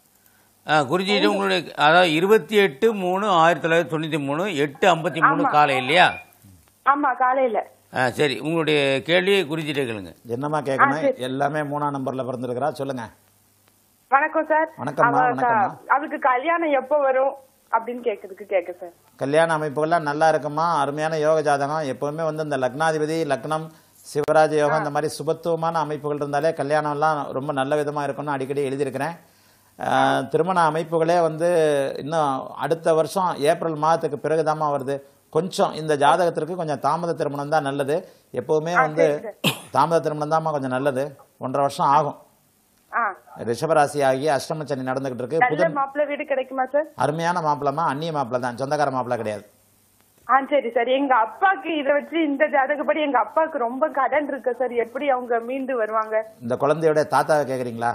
ஆ குருஜிட்டு உங்களுடைய அதாவது இருபத்தி எட்டு மூணு ஆயிரத்தி தொள்ளாயிரத்தி தொண்ணூற்றி மூணு எட்டு ஐம்பத்தி மூணு ஆமா. காலை இல்லையா ஆமா காலையில ஆ சரி உங்களுடைய கேள்வியை குறிச்சிட்டே கேளுங்க என்னம்மா கேட்கணும் எல்லாமே மூணாம் நம்பரில் பிறந்திருக்கிறா சொல்லுங்க வணக்கம் சார் வணக்கம்மா, அவ க- வணக்கம்மா. அவளுக்கு கல்யாணம் எப்போ வரும் அப்படின்னு கேக்குறதுக்கு கேட்க சார் கல்யாண அமைப்புகள்லாம் நல்லா இருக்குமா அருமையான யோக ஜாதகம் எப்பவுமே வந்து இந்த லக்னாதிபதி லக்னம் சிவராஜ யோகம் இந்த மாதிரி சுபத்துவமான அமைப்புகள் இருந்தாலே கல்யாணம்லாம் ரொம்ப நல்ல விதமாக இருக்கும்னு அடிக்கடி எழுதியிருக்கிறேன் ஆஹ், திருமண அமைப்புகளே வந்து இன்னும் அடுத்த வருஷம் ஏப்ரல் மாதத்துக்கு பிறகுதாம்மா வருது கொஞ்சம் இந்த ஜாதகத்திற்கு கொஞ்சம் தாமத திருமணம் தான் நல்லது எப்பவுமே வந்து தாமத திருமணம் தான்மா கொஞ்சம் நல்லது ஒன்றரை வருஷம் ஆகும் ஆ ரிஷபராசி ஆகி அஷ்டம சனி நடந்துகிட்டு இருக்கு நல்ல புதன் மாப்பிள்ளை வீடு கிடைக்குமா சார் அருமையான மாப்பிளமா அந்நிய மாப்பிள தான் சொந்தக்கார மாப்பிள கிடையாது ஆ சரி சார் எங்க அப்பாக்கு இத வச்சு இந்த ஜாதகப்படி எங்க அப்பாவுக்கு ரொம்ப கடன் இருக்கு சார் எப்படி அவங்க மீண்டு வருவாங்க இந்த குழந்தையோட தாத்தாவை கேக்குறீங்களா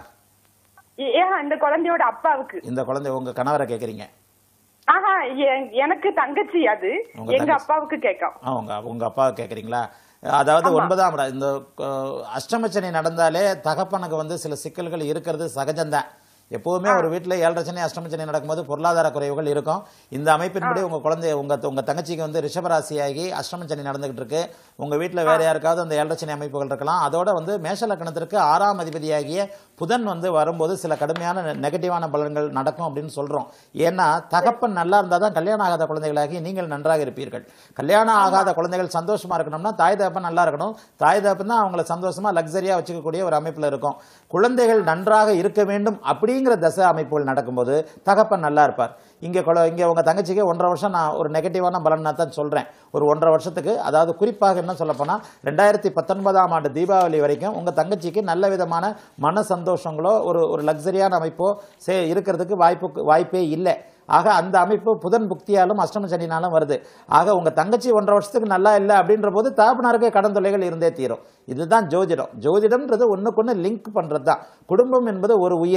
ஏ- ஏன் அந்த குழந்தையோட அப்பாவுக்கு இந்த குழந்தை உங்க கணவரை கேக்குறீங்க ஆஹா எ- எனக்கு தங்கச்சி அது உங்க எங்க தங்கச்சி. அப்பாவுக்கு கேட்கும் ஆ, உங்க உங்க அப்பாவை கேக்குறீங்களா அதாவது ஒன்பதாம் இடம் இந்த அஹ், அஷ்டமச்சனி நடந்தாலே தகப்பனுக்கு வந்து சில சிக்கல்கள் இருக்கிறது சகஜம்தான் எப்பவுமே ஒரு வீட்டில் ஏழரை சனி அஷ்டமச்சனி நடக்கும்போது பொருளாதார குறைவுகள் இருக்கும் இந்த அமைப்பின்படி உங்க குழந்தை உங்க உங்க தங்கச்சிக்கு வந்து ரிஷபராசியாகி அஷ்டமச்சனி நடந்துகிட்டு இருக்கு உங்க வீட்டில் வேற யாருக்காவது அந்த ஏழரை சனி அமைப்புகள் இருக்கலாம் அதோட வந்து மேஷ லக்னத்திற்கு ஆறாம் அதிபதியாகிய புதன் வந்து வரும்போது சில கடுமையான நெகட்டிவான பலன்கள் நடக்கும் அப்படின்னு சொல்றோம் ஏன்னா தகப்பன் நல்லா இருந்தால் தான் கல்யாணம் ஆகாத குழந்தைகளாகி நீங்கள் நன்றாக இருப்பீர்கள் கல்யாணம் ஆகாத குழந்தைகள் சந்தோஷமா இருக்கணும்னா தாய் தகப்பன் நல்லா இருக்கணும் தாய் தகப்பன் தான் அவங்கள சந்தோஷமா லக்ஸரியா வச்சுக்கக்கூடிய ஒரு அமைப்புல இருக்கும் குழந்தைகள் நன்றாக இருக்க வேண்டும் அப்படிங்கிற தசை அமைப்புகள் நடக்கும்போது தகப்பன் நல்லா இருப்பார் இங்க கொல- இங்க உங்க தங்கச்சிக்கு ஒன்றரை வருஷம் நான் ஒரு நெகட்டிவான பலன் தான் சொல்றேன் ஒரு ஒன்றரை வருஷத்துக்கு அதாவது குறிப்பாக என்ன சொல்ல போனா ரெண்டாயிரத்தி பத்தொன்பதாம் ஆண்டு தீபாவளி வரைக்கும் உங்க தங்கச்சிக்கு நல்ல விதமான மன சந்தோஷங்களோ ஒரு ஒரு லக்ஸரியான அமைப்போ சே இருக்கிறதுக்கு வாய்ப்பு வாய்ப்பே இல்லை ஆக அந்த அமைப்பு புதன் புக்தியாலும் அஷ்டம சனினாலும் வருது ஆக உங்க தங்கச்சி ஒன்றரை வருஷத்துக்கு நல்லா இல்லை அப்படின்ற போது தாப்பனாருக்கு கடன் தொல்லைகள் இருந்தே தீரும் இதுதான் ஜோதிடம் ஜோதிடம்ன்றது ஒண்ணுக்கொண்ணு லிங்க் பண்றது தான் குடும்பம் என்பது ஒரு உயிர்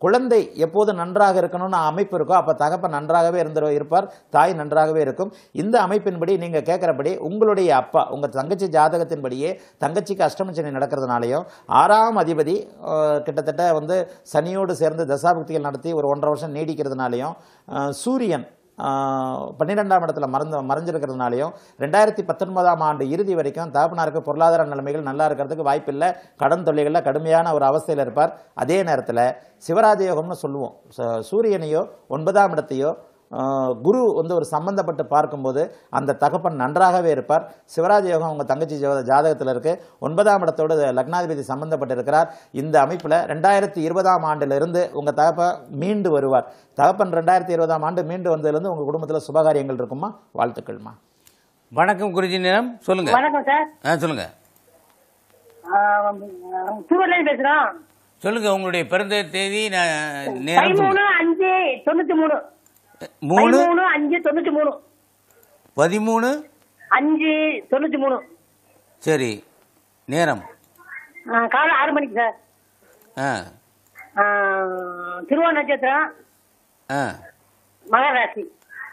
குழந்தை எப்போது நன்றாக இருக்கணும்னு அமைப்பு இருக்கோ அப்போ தகப்பன் நன்றாகவே இருந்து இருப்பார் தாய் நன்றாகவே இருக்கும் இந்த அமைப்பின்படி நீங்கள் கேட்குறபடி உங்களுடைய அப்பா உங்கள் தங்கச்சி ஜாதகத்தின்படியே தங்கச்சிக்கு அஷ்டமச்சனி நடக்கிறதுனாலையும் ஆறாம் அதிபதி அஹ், கிட்டத்தட்ட வந்து சனியோடு சேர்ந்து தசாபுக்திகள் நடத்தி ஒரு ஒன்றரை வருஷம் நீடிக்கிறதுனாலையும் அஹ், சூரியன் ஆஹ், பன்னிரெண்டாம் இடத்துல மறந்து மறைஞ்சிருக்கிறதுனாலையும் ரெண்டாயிரத்தி பத்தொன்பதாம் ஆண்டு இறுதி வரைக்கும் தகப்பனாருக்கு பொருளாதார நிலைமைகள் நல்லா இருக்கிறதுக்கு வாய்ப்பில்லை கடன் தொல்லைகளில் கடுமையான ஒரு அவஸ்தையில் இருப்பார் அதே நேரத்தில் சிவராஜ யோகம்னு சொல்லுவோம் ச- சூரியனையோ ஒன்பதாம் இடத்தையோ ஆஹ், குரு வந்து ஒரு சம்பந்தப்பட்டு பார்க்கும்போது அந்த தகப்பன் நன்றாகவே இருப்பார் சிவராஜ யோகம் உங்கள் தங்கச்சி ஜோ- ஜாதகத்தில் இருக்கு ஒன்பதாம் இடத்தோடு லக்னாதிபதி சம்பந்தப்பட்டு இருக்கிறார் இந்த அமைப்பில் ரெண்டாயிரத்தி இருபதாம் ஆண்டிலிருந்து உங்கள் தகப்பன் மீண்டு வருவார் தகப்பன் ரெண்டாயிரத்தி இருபதாம் ஆண்டு மீண்டு வந்ததுலேருந்து உங்கள் குடும்பத்தில் சுபகாரியங்கள் இருக்குமா வாழ்த்துக்கள்மா வணக்கம் குருஜி நேரம் சொல்லுங்க வணக்கம் சார் ஆ சொல்லுங்க திருவள்ளையும் பேசுறோம் சொல்லுங்க உங்களுடைய பிறந்த தேதி ந- நேரம் பதிமூணு சொல்லுங்க. அஞ்சு தொண்ணூத்தி மூணு மூணு பதிமூணு அஞ்சு தொண்ணூத்தி மூணு பதிமூணு அஞ்சு தொண்ணூத்தி மூணு சரி நேரம் ஆ, காலை ஆறு மணிக்கு சார் ஆ ஆ, திருவோண நட்சத்திரம் ஆ மகர ராசி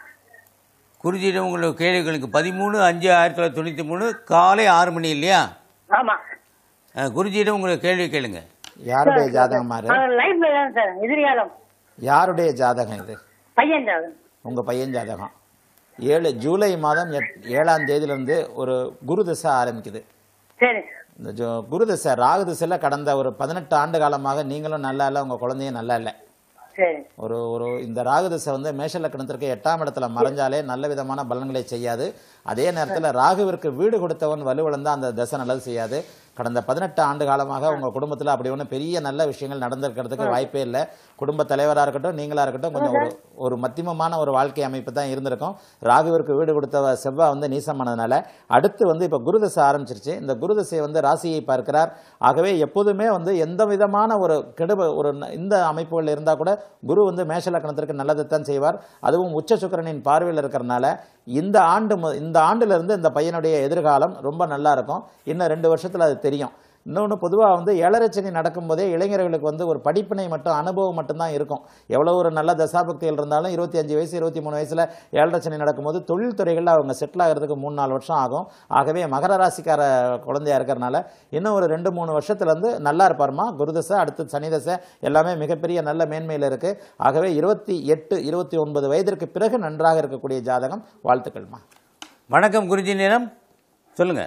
குருஜியிடம் உங்களுடைய கேள்விகளுக்கு பதிமூணு அஞ்சு ஆயிரத்தி தொள்ளாயிரத்தி தொண்ணூற்றி மூணு காலை ஆறு மணி இல்லையா ஆமா ஆ, குருஜியிடம் உங்களுடைய கேள்வி கேளுங்க யாருடைய ஜாதகம் மாறு லைஃப்ல தான் சார் எதிர்காலம் யாருடைய ஜாதகம் இது பையன் சார் உங்கள் பையன் ஜாதகம் ஏழு ஜூலை மாதம் எட் ஏழாம் தேதியிலேருந்து ஒரு குரு தசை ஆரம்பிக்குது சரி இந்த ஜோ குரு தசை ராகு திசையில் கடந்த ஒரு பதினெட்டு ஆண்டு காலமாக நீங்களும் நல்லா இல்லை உங்கள் குழந்தையும் நல்லா இல்லை சரி ஒரு ஒரு இந்த ராகு திசை வந்து மேஷ லக்னத்திற்கு எட்டாம் இடத்துல மறைஞ்சாலே நல்ல விதமான பலன்களை செய்யாது அதே நேரத்தில் ராகுவிற்கு வீடு கொடுத்தவன் வலுவிழந்தா அந்த தசை நல்லது செய்யாது கடந்த பதினெட்டு ஆண்டு காலமாக உங்கள் குடும்பத்தில் அப்படி ஒன்றும் பெரிய நல்ல விஷயங்கள் நடந்திருக்கிறதுக்கு வாய்ப்பே இல்லை குடும்ப தலைவராக இருக்கட்டும் நீங்களா இருக்கட்டும் கொஞ்சம் ஒரு ஒரு மத்தியமமான ஒரு வாழ்க்கை அமைப்பு தான் இருந்திருக்கும் ராகுவிற்கு வீடு கொடுத்த செவ்வாய் வந்து நீசமானதுனால அடுத்து வந்து இப்போ குருதசை ஆரம்பிச்சிருச்சு இந்த குருதசை வந்து ராசியை பார்க்கிறார் ஆகவே எப்போதுமே வந்து எந்த விதமான ஒரு கெடுப ஒரு ந- இந்த அமைப்புகள் இருந்தால் கூட குரு வந்து மேஷ லக்னத்திற்கு நல்லதைத்தான் செய்வார் அதுவும் உச்ச சுக்கிரனின் பார்வையில் இருக்கிறனால இந்த ஆண்டு மு- இந்த ஆண்டிலிருந்து இந்த பையனுடைய எதிர்காலம் ரொம்ப நல்லா இருக்கும் இன்னும் ரெண்டு வருஷத்தில் அது தெரியும் இன்னொன்று பொதுவாக வந்து ஏழரச்சனி நடக்கும்போதே இளைஞர்களுக்கு வந்து ஒரு படிப்பினை மட்டும் அனுபவம் மட்டும்தான் இருக்கும் எவ்வளோ ஒரு நல்ல தசாபக்திகள் இருந்தாலும் இருபத்தி அஞ்சு வயசு இருபத்தி மூணு வயசில் ஏழரச்சனி நடக்கும்போது தொழில் துறைகளில் அவங்க செட்டில் ஆகிறதுக்கு மூணு நாலு வருஷம் ஆகும் ஆகவே மகர ராசிக்கார குழந்தையா இருக்கிறனால இன்னும் ஒரு ரெண்டு மூணு வருஷத்துலேருந்து நல்லா இருப்பாருமா குருதசை அடுத்து சனி தசை எல்லாமே மிகப்பெரிய நல்ல மேன்மையில் இருக்குது ஆகவே இருபத்தி எட்டு இருபத்தி ஒன்பது வயதிற்கு பிறகு நன்றாக இருக்கக்கூடிய ஜாதகம் வாழ்த்துக்கள்மா வணக்கம் குருஜி நேரம் சொல்லுங்க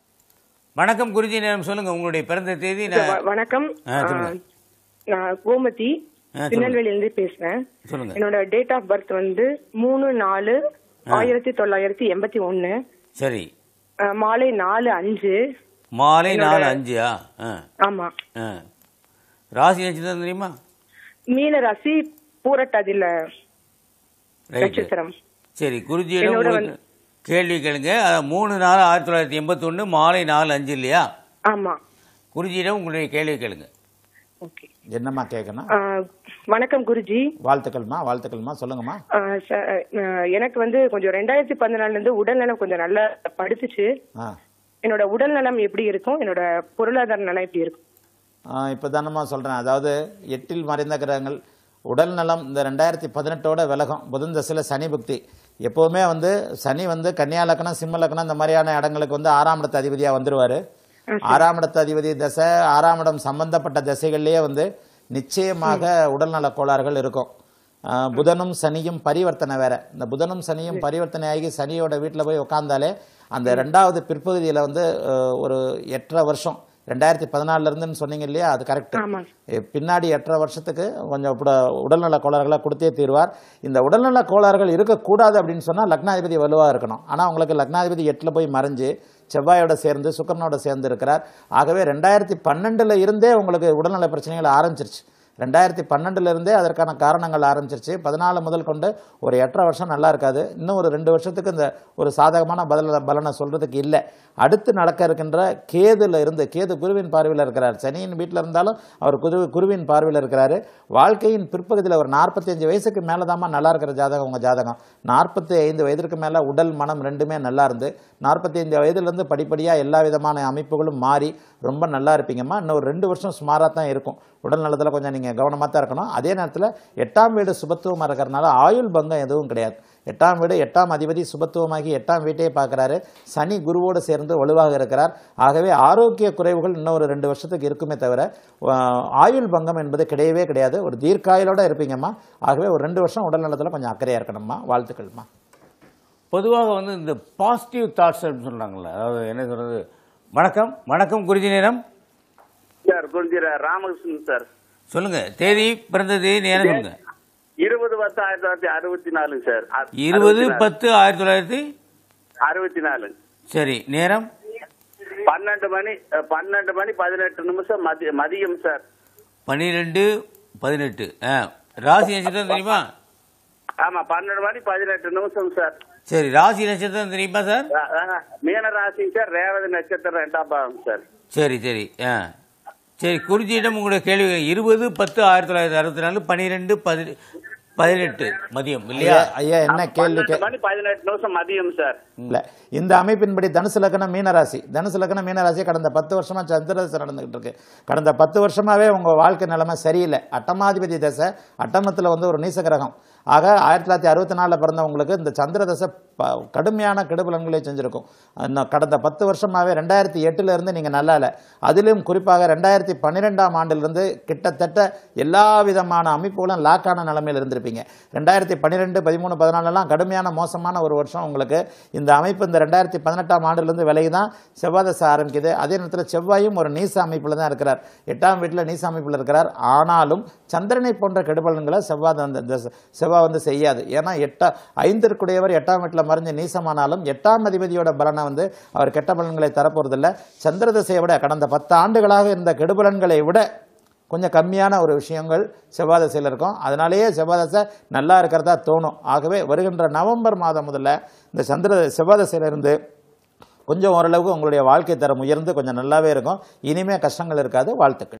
வணக்கம் குருஜி நேரம் சொல்லுங்க உங்களுடைய பிறந்த தேதி நான்- வ- வணக்கம் ஆ, சொல்லுங்க. ஆ, நான் கோமதி ஆ, சொல்லுங்க. திருநெல்வேலியில இருந்து பேசுறேன் சொல்லுங்க என்னோட டேட் ஆஃப் பர்த் வந்து மூணு நாலு ஆயிரத்தி தொள்ளாயிரத்தி எண்பத்தி ஒன்னு சரி மாலை நாலு அஞ்சு மாலை என்னோட- நாலு அஞ்சுயா ஆ ஆமா ஆ ராசி நட்சத்திரம் தெரியுமா மீன ராசி பூரட்டாதில ரைட்டு நட்சத்திரம் சரி குருஜியிடம் என்னோட உங்களுக்கு கேள்வி கேளுங்க அதான் மூணு நாலு ஆயிரத்தி தொள்ளாயிரத்தி எண்பத்தொன்று மாலை நாலு அஞ்சு இல்லையா ஆமா குருஜியிடம் உங்களுடைய கேள்வி கேளுங்க என்னம்மா கேட்கணும் ஆ, வணக்கம் குருஜி வாழ்த்துக்கள்மா வாழ்த்துக்கள்மா சொல்லுங்கம்மா ஆ, ச- ஆ, எனக்கு வந்து கொஞ்சம் ரெண்டாயிரத்தி பதினாலுல இருந்து உடல்நலம் கொஞ்சம் நல்லா படிச்சுச்சு ஆ என்னோட உடல்நலம் எப்படி இருக்கும் என்னோட பொருளாதார நலம் எப்படி இருக்கும் இப்போ தானம்மா சொல்கிறேன் அதாவது எட்டில் மறைந்த கிரகங்கள் உடல் நலம் இந்த ரெண்டாயிரத்தி பதினெட்டோட விலகும் புதன் தசையில் சனி புக்தி எப்போவுமே வந்து சனி வந்து கன்னியா லக்னம் சிம்ம லக்னம் இந்த மாதிரியான இடங்களுக்கு வந்து ஆறாம் இடத்து அதிபதியாக வந்துருவார் ஆறாம் இடத்து அதிபதி தசை ஆறாம் இடம் சம்பந்தப்பட்ட தசைகள்லேயே வந்து நிச்சயமாக உடல்நல கோளாறுகள் இருக்கும் ஆஹ் புதனும் சனியும் பரிவர்த்தனை வேற இந்த புதனும் சனியும் பரிவர்த்தனை ஆகி சனியோட வீட்டில் போய் உட்காந்தாலே அந்த ரெண்டாவது பிற்பகுதியில் வந்து ஆஹ் ஒரு எட்டரை வருஷம் ரெண்டாயிரத்தி பதினாலுல இருந்துன்னு சொன்னீங்க இல்லையா அது கரெக்ட் பின்னாடி எட்டரை வருஷத்துக்கு கொஞ்சம் இப்ப உடல்நல கோளாறுகளை கொடுத்தே தீர்வார் இந்த உடல்நல கோளாறுகள் இருக்கக்கூடாது அப்படின்னு சொன்னால் லக்னாதிபதி வலுவாக இருக்கணும் ஆனால் உங்களுக்கு லக்னாதிபதி எட்டில் போய் மறைஞ்சு செவ்வாயோட சேர்ந்து சுக்கரனோட சேர்ந்து இருக்கிறார் ஆகவே ரெண்டாயிரத்தி பன்னெண்டுல இருந்தே உங்களுக்கு உடல்நல பிரச்சனைகள் ஆரம்பிச்சிருச்சு ரெண்டாயிரத்தி பன்னெண்டுல இருந்தே அதற்கான காரணங்கள் ஆரம்பிச்சிருச்சு பதினாலு முதல் கொண்டு ஒரு எட்டரை வருஷம் நல்லா இருக்காது இன்னும் ஒரு ரெண்டு வருஷத்துக்கு இந்த ஒரு சாதகமான பதில பலனை சொல்றதுக்கு இல்லை அடுத்து நடக்க இருக்கின்ற கேதுல இருந்து கேது குருவின் பார்வையில் இருக்கிறார் சனியின் வீட்டில் இருந்தாலும் அவர் குரு குருவின் பார்வையில் இருக்கிறாரு வாழ்க்கையின் பிற்பகுதியில் ஒரு நாற்பத்தஞ்சு வயசுக்கு மேலே தாம்மா நல்லா இருக்கிற ஜாதகம் உங்கள் ஜாதகம் நாற்பத்தி ஐந்து வயதிற்கு மேலே உடல் மனம் ரெண்டுமே நல்லா இருந்து நாற்பத்தி ஐந்து வயதுலேருந்து படிப்படியாக எல்லா விதமான அமைப்புகளும் மாறி ரொம்ப நல்லா இருப்பீங்கம்மா இன்னும் ஒரு ரெண்டு வருஷம் சுமாராக தான் இருக்கும் உடல் நலத்தில் கொஞ்சம் நீங்கள் நீங்கள் கவனமாக தான் இருக்கணும் அதே நேரத்தில் எட்டாம் வீடு சுபத்துவமாக இருக்கிறதுனால ஆயுள் பங்கம் எதுவும் கிடையாது எட்டாம் வீடு எட்டாம் அதிபதி சுபத்துவமாகி எட்டாம் வீட்டையே பார்க்குறாரு சனி குருவோடு சேர்ந்து வலுவாக இருக்கிறார் ஆகவே ஆரோக்கிய குறைவுகள் இன்னும் ஒரு ரெண்டு வருஷத்துக்கு இருக்குமே தவிர ஆஹ், ஆயுள் பங்கம் என்பது கிடையவே கிடையாது ஒரு தீர்க்காயுளோட இருப்பீங்கம்மா ஆகவே ஒரு ரெண்டு வருஷம் உடல் நலத்தில் கொஞ்சம் அக்கறையாக இருக்கணும்மா வாழ்த்துக்கள்மா பொதுவாக வந்து இந்த பாசிட்டிவ் தாட்ஸ் அப்படின்னு சொல்கிறாங்கல்ல அதாவது என்ன சொல்கிறது வணக்கம் வணக்கம் குருஜி நேரம் சார் கொஞ்சம் ராமகிருஷ்ணன் சார் சொல்லுங்கள் தேதி பிறந்த தேதி நேரம் சொல்லுங்க இருபது பத்து ஆயிரத்தி தொள்ளாயிரத்தி அறுபத்தி நாலு சார் அ- இருபது அறுபத்தி நாலு. பத்து ஆயிரத்தி தொள்ளாயிரத்தி அறுபத்தி நாலு சரி நேரம் பன்னெண்டு மணி அஹ், பன்னெண்டு மணி பதினெட்டு நிமிஷம் மதிய மதியம் சார் பன்னிரெண்டு பதினெட்டு ஆ ராசி நட்சத்திரம் தெரியுமா ஆமா பன்னெண்டு மணி பதினெட்டு நிமிஷம் சார் சரி ராசி நட்சத்திரம் தெரியுமா சார் அஹ், அஹ், மீன ராசி சார் ரேவதி நட்சத்திரம் ரெண்டாம் பாகம் சார் சரி சரி ஆ சரி குறிஞ்சியிடம் உங்களுடைய கேள்வி இருபது பத்து ஆயிரத்தி தொள்ளாயிரத்தி அறுபத்தி நாலு பன்னிரெண்டு பதி பதினெட்டு மதியம் இல்லையா ஐயா, ஐயா என்ன கேள்வி கே பன்னெண்டு மணி பதினெட்டு நிமிஷம் மதியம் சார் இல்ல இந்த அமைப்பின்படி தனுசு லக்னம் மீனராசி தனுசு லக்னம் மீனராசி கடந்த பத்து வருஷமா சந்திரதசை நடந்துகிட்டு இருக்கு கடந்த பத்து வருஷமாவே உங்க வாழ்க்கை நிலைமை சரியில்லை அட்டமாதிபதி தசை அட்டமத்துல வந்து ஒரு நீச கிரகம் ஆக ஆயிரத்தி தொள்ளாயிரத்தி அறுபத்தி நாலில் பிறந்தவங்களுக்கு இந்த சந்திர தசை ப- கடுமையான கெடுபலன்களை செஞ்சிருக்கும் இன்னும் கடந்த பத்து வருஷமாவே ரெண்டாயிரத்தி எட்டுல இருந்து நீங்க நல்லா இல்லை அதிலும் குறிப்பாக ரெண்டாயிரத்தி பன்னிரெண்டாம் ஆண்டிலிருந்து கிட்டத்தட்ட எல்லா விதமான அமைப்புகளும் லாக்கான நிலைமையில் இருந்திருப்பீங்க ரெண்டாயிரத்தி பன்னிரெண்டு பதிமூணு பதினாலெல்லாம் கடுமையான மோசமான ஒரு வருஷம் உங்களுக்கு இந்த அமைப்பு இந்த ரெண்டாயிரத்தி பதினெட்டாம் ஆண்டிலிருந்து விலகி தான் செவ்வாதசை ஆரம்பிக்குது அதே நேரத்தில் செவ்வாயும் ஒரு நீச அமைப்பில் தான் இருக்கிறார் எட்டாம் வீட்டில் நீச அமைப்பில் இருக்கிறார் ஆனாலும் சந்திரனை போன்ற கெடுபலன்களை செவ்வாய் அந்த தச- செவ்வாய் வந்து செய்யாது ஏன்னா எட்டா ஐந்திற்குடையவர் எட்டாம் வீட்டில் மறைஞ்சு நீசமானாலும் எட்டாம் அதிபதியோட பலனை வந்து அவர் கெட்ட பலன்களை தரப்போறதில்ல சந்திர திசையை விட கடந்த பத்து ஆண்டுகளாக இருந்த கெடுபலன்களை விட கொஞ்சம் கம்மியான ஒரு விஷயங்கள் செவ்வாய் தசையில் இருக்கும் அதனாலேயே செவ்வாய் தசை நல்லா இருக்கிறதா தோணும் ஆகவே வருகின்ற நவம்பர் மாதம் முதல்ல இந்த சந்திர செவ்வாய் தசையிலிருந்து கொஞ்சம் ஓரளவுக்கு உங்களுடைய வாழ்க்கை தரம் உயர்ந்து கொஞ்சம் நல்லாவே இருக்கும் இனிமே கஷ்டங்கள் இருக்காது வாழ்த்துக்கள்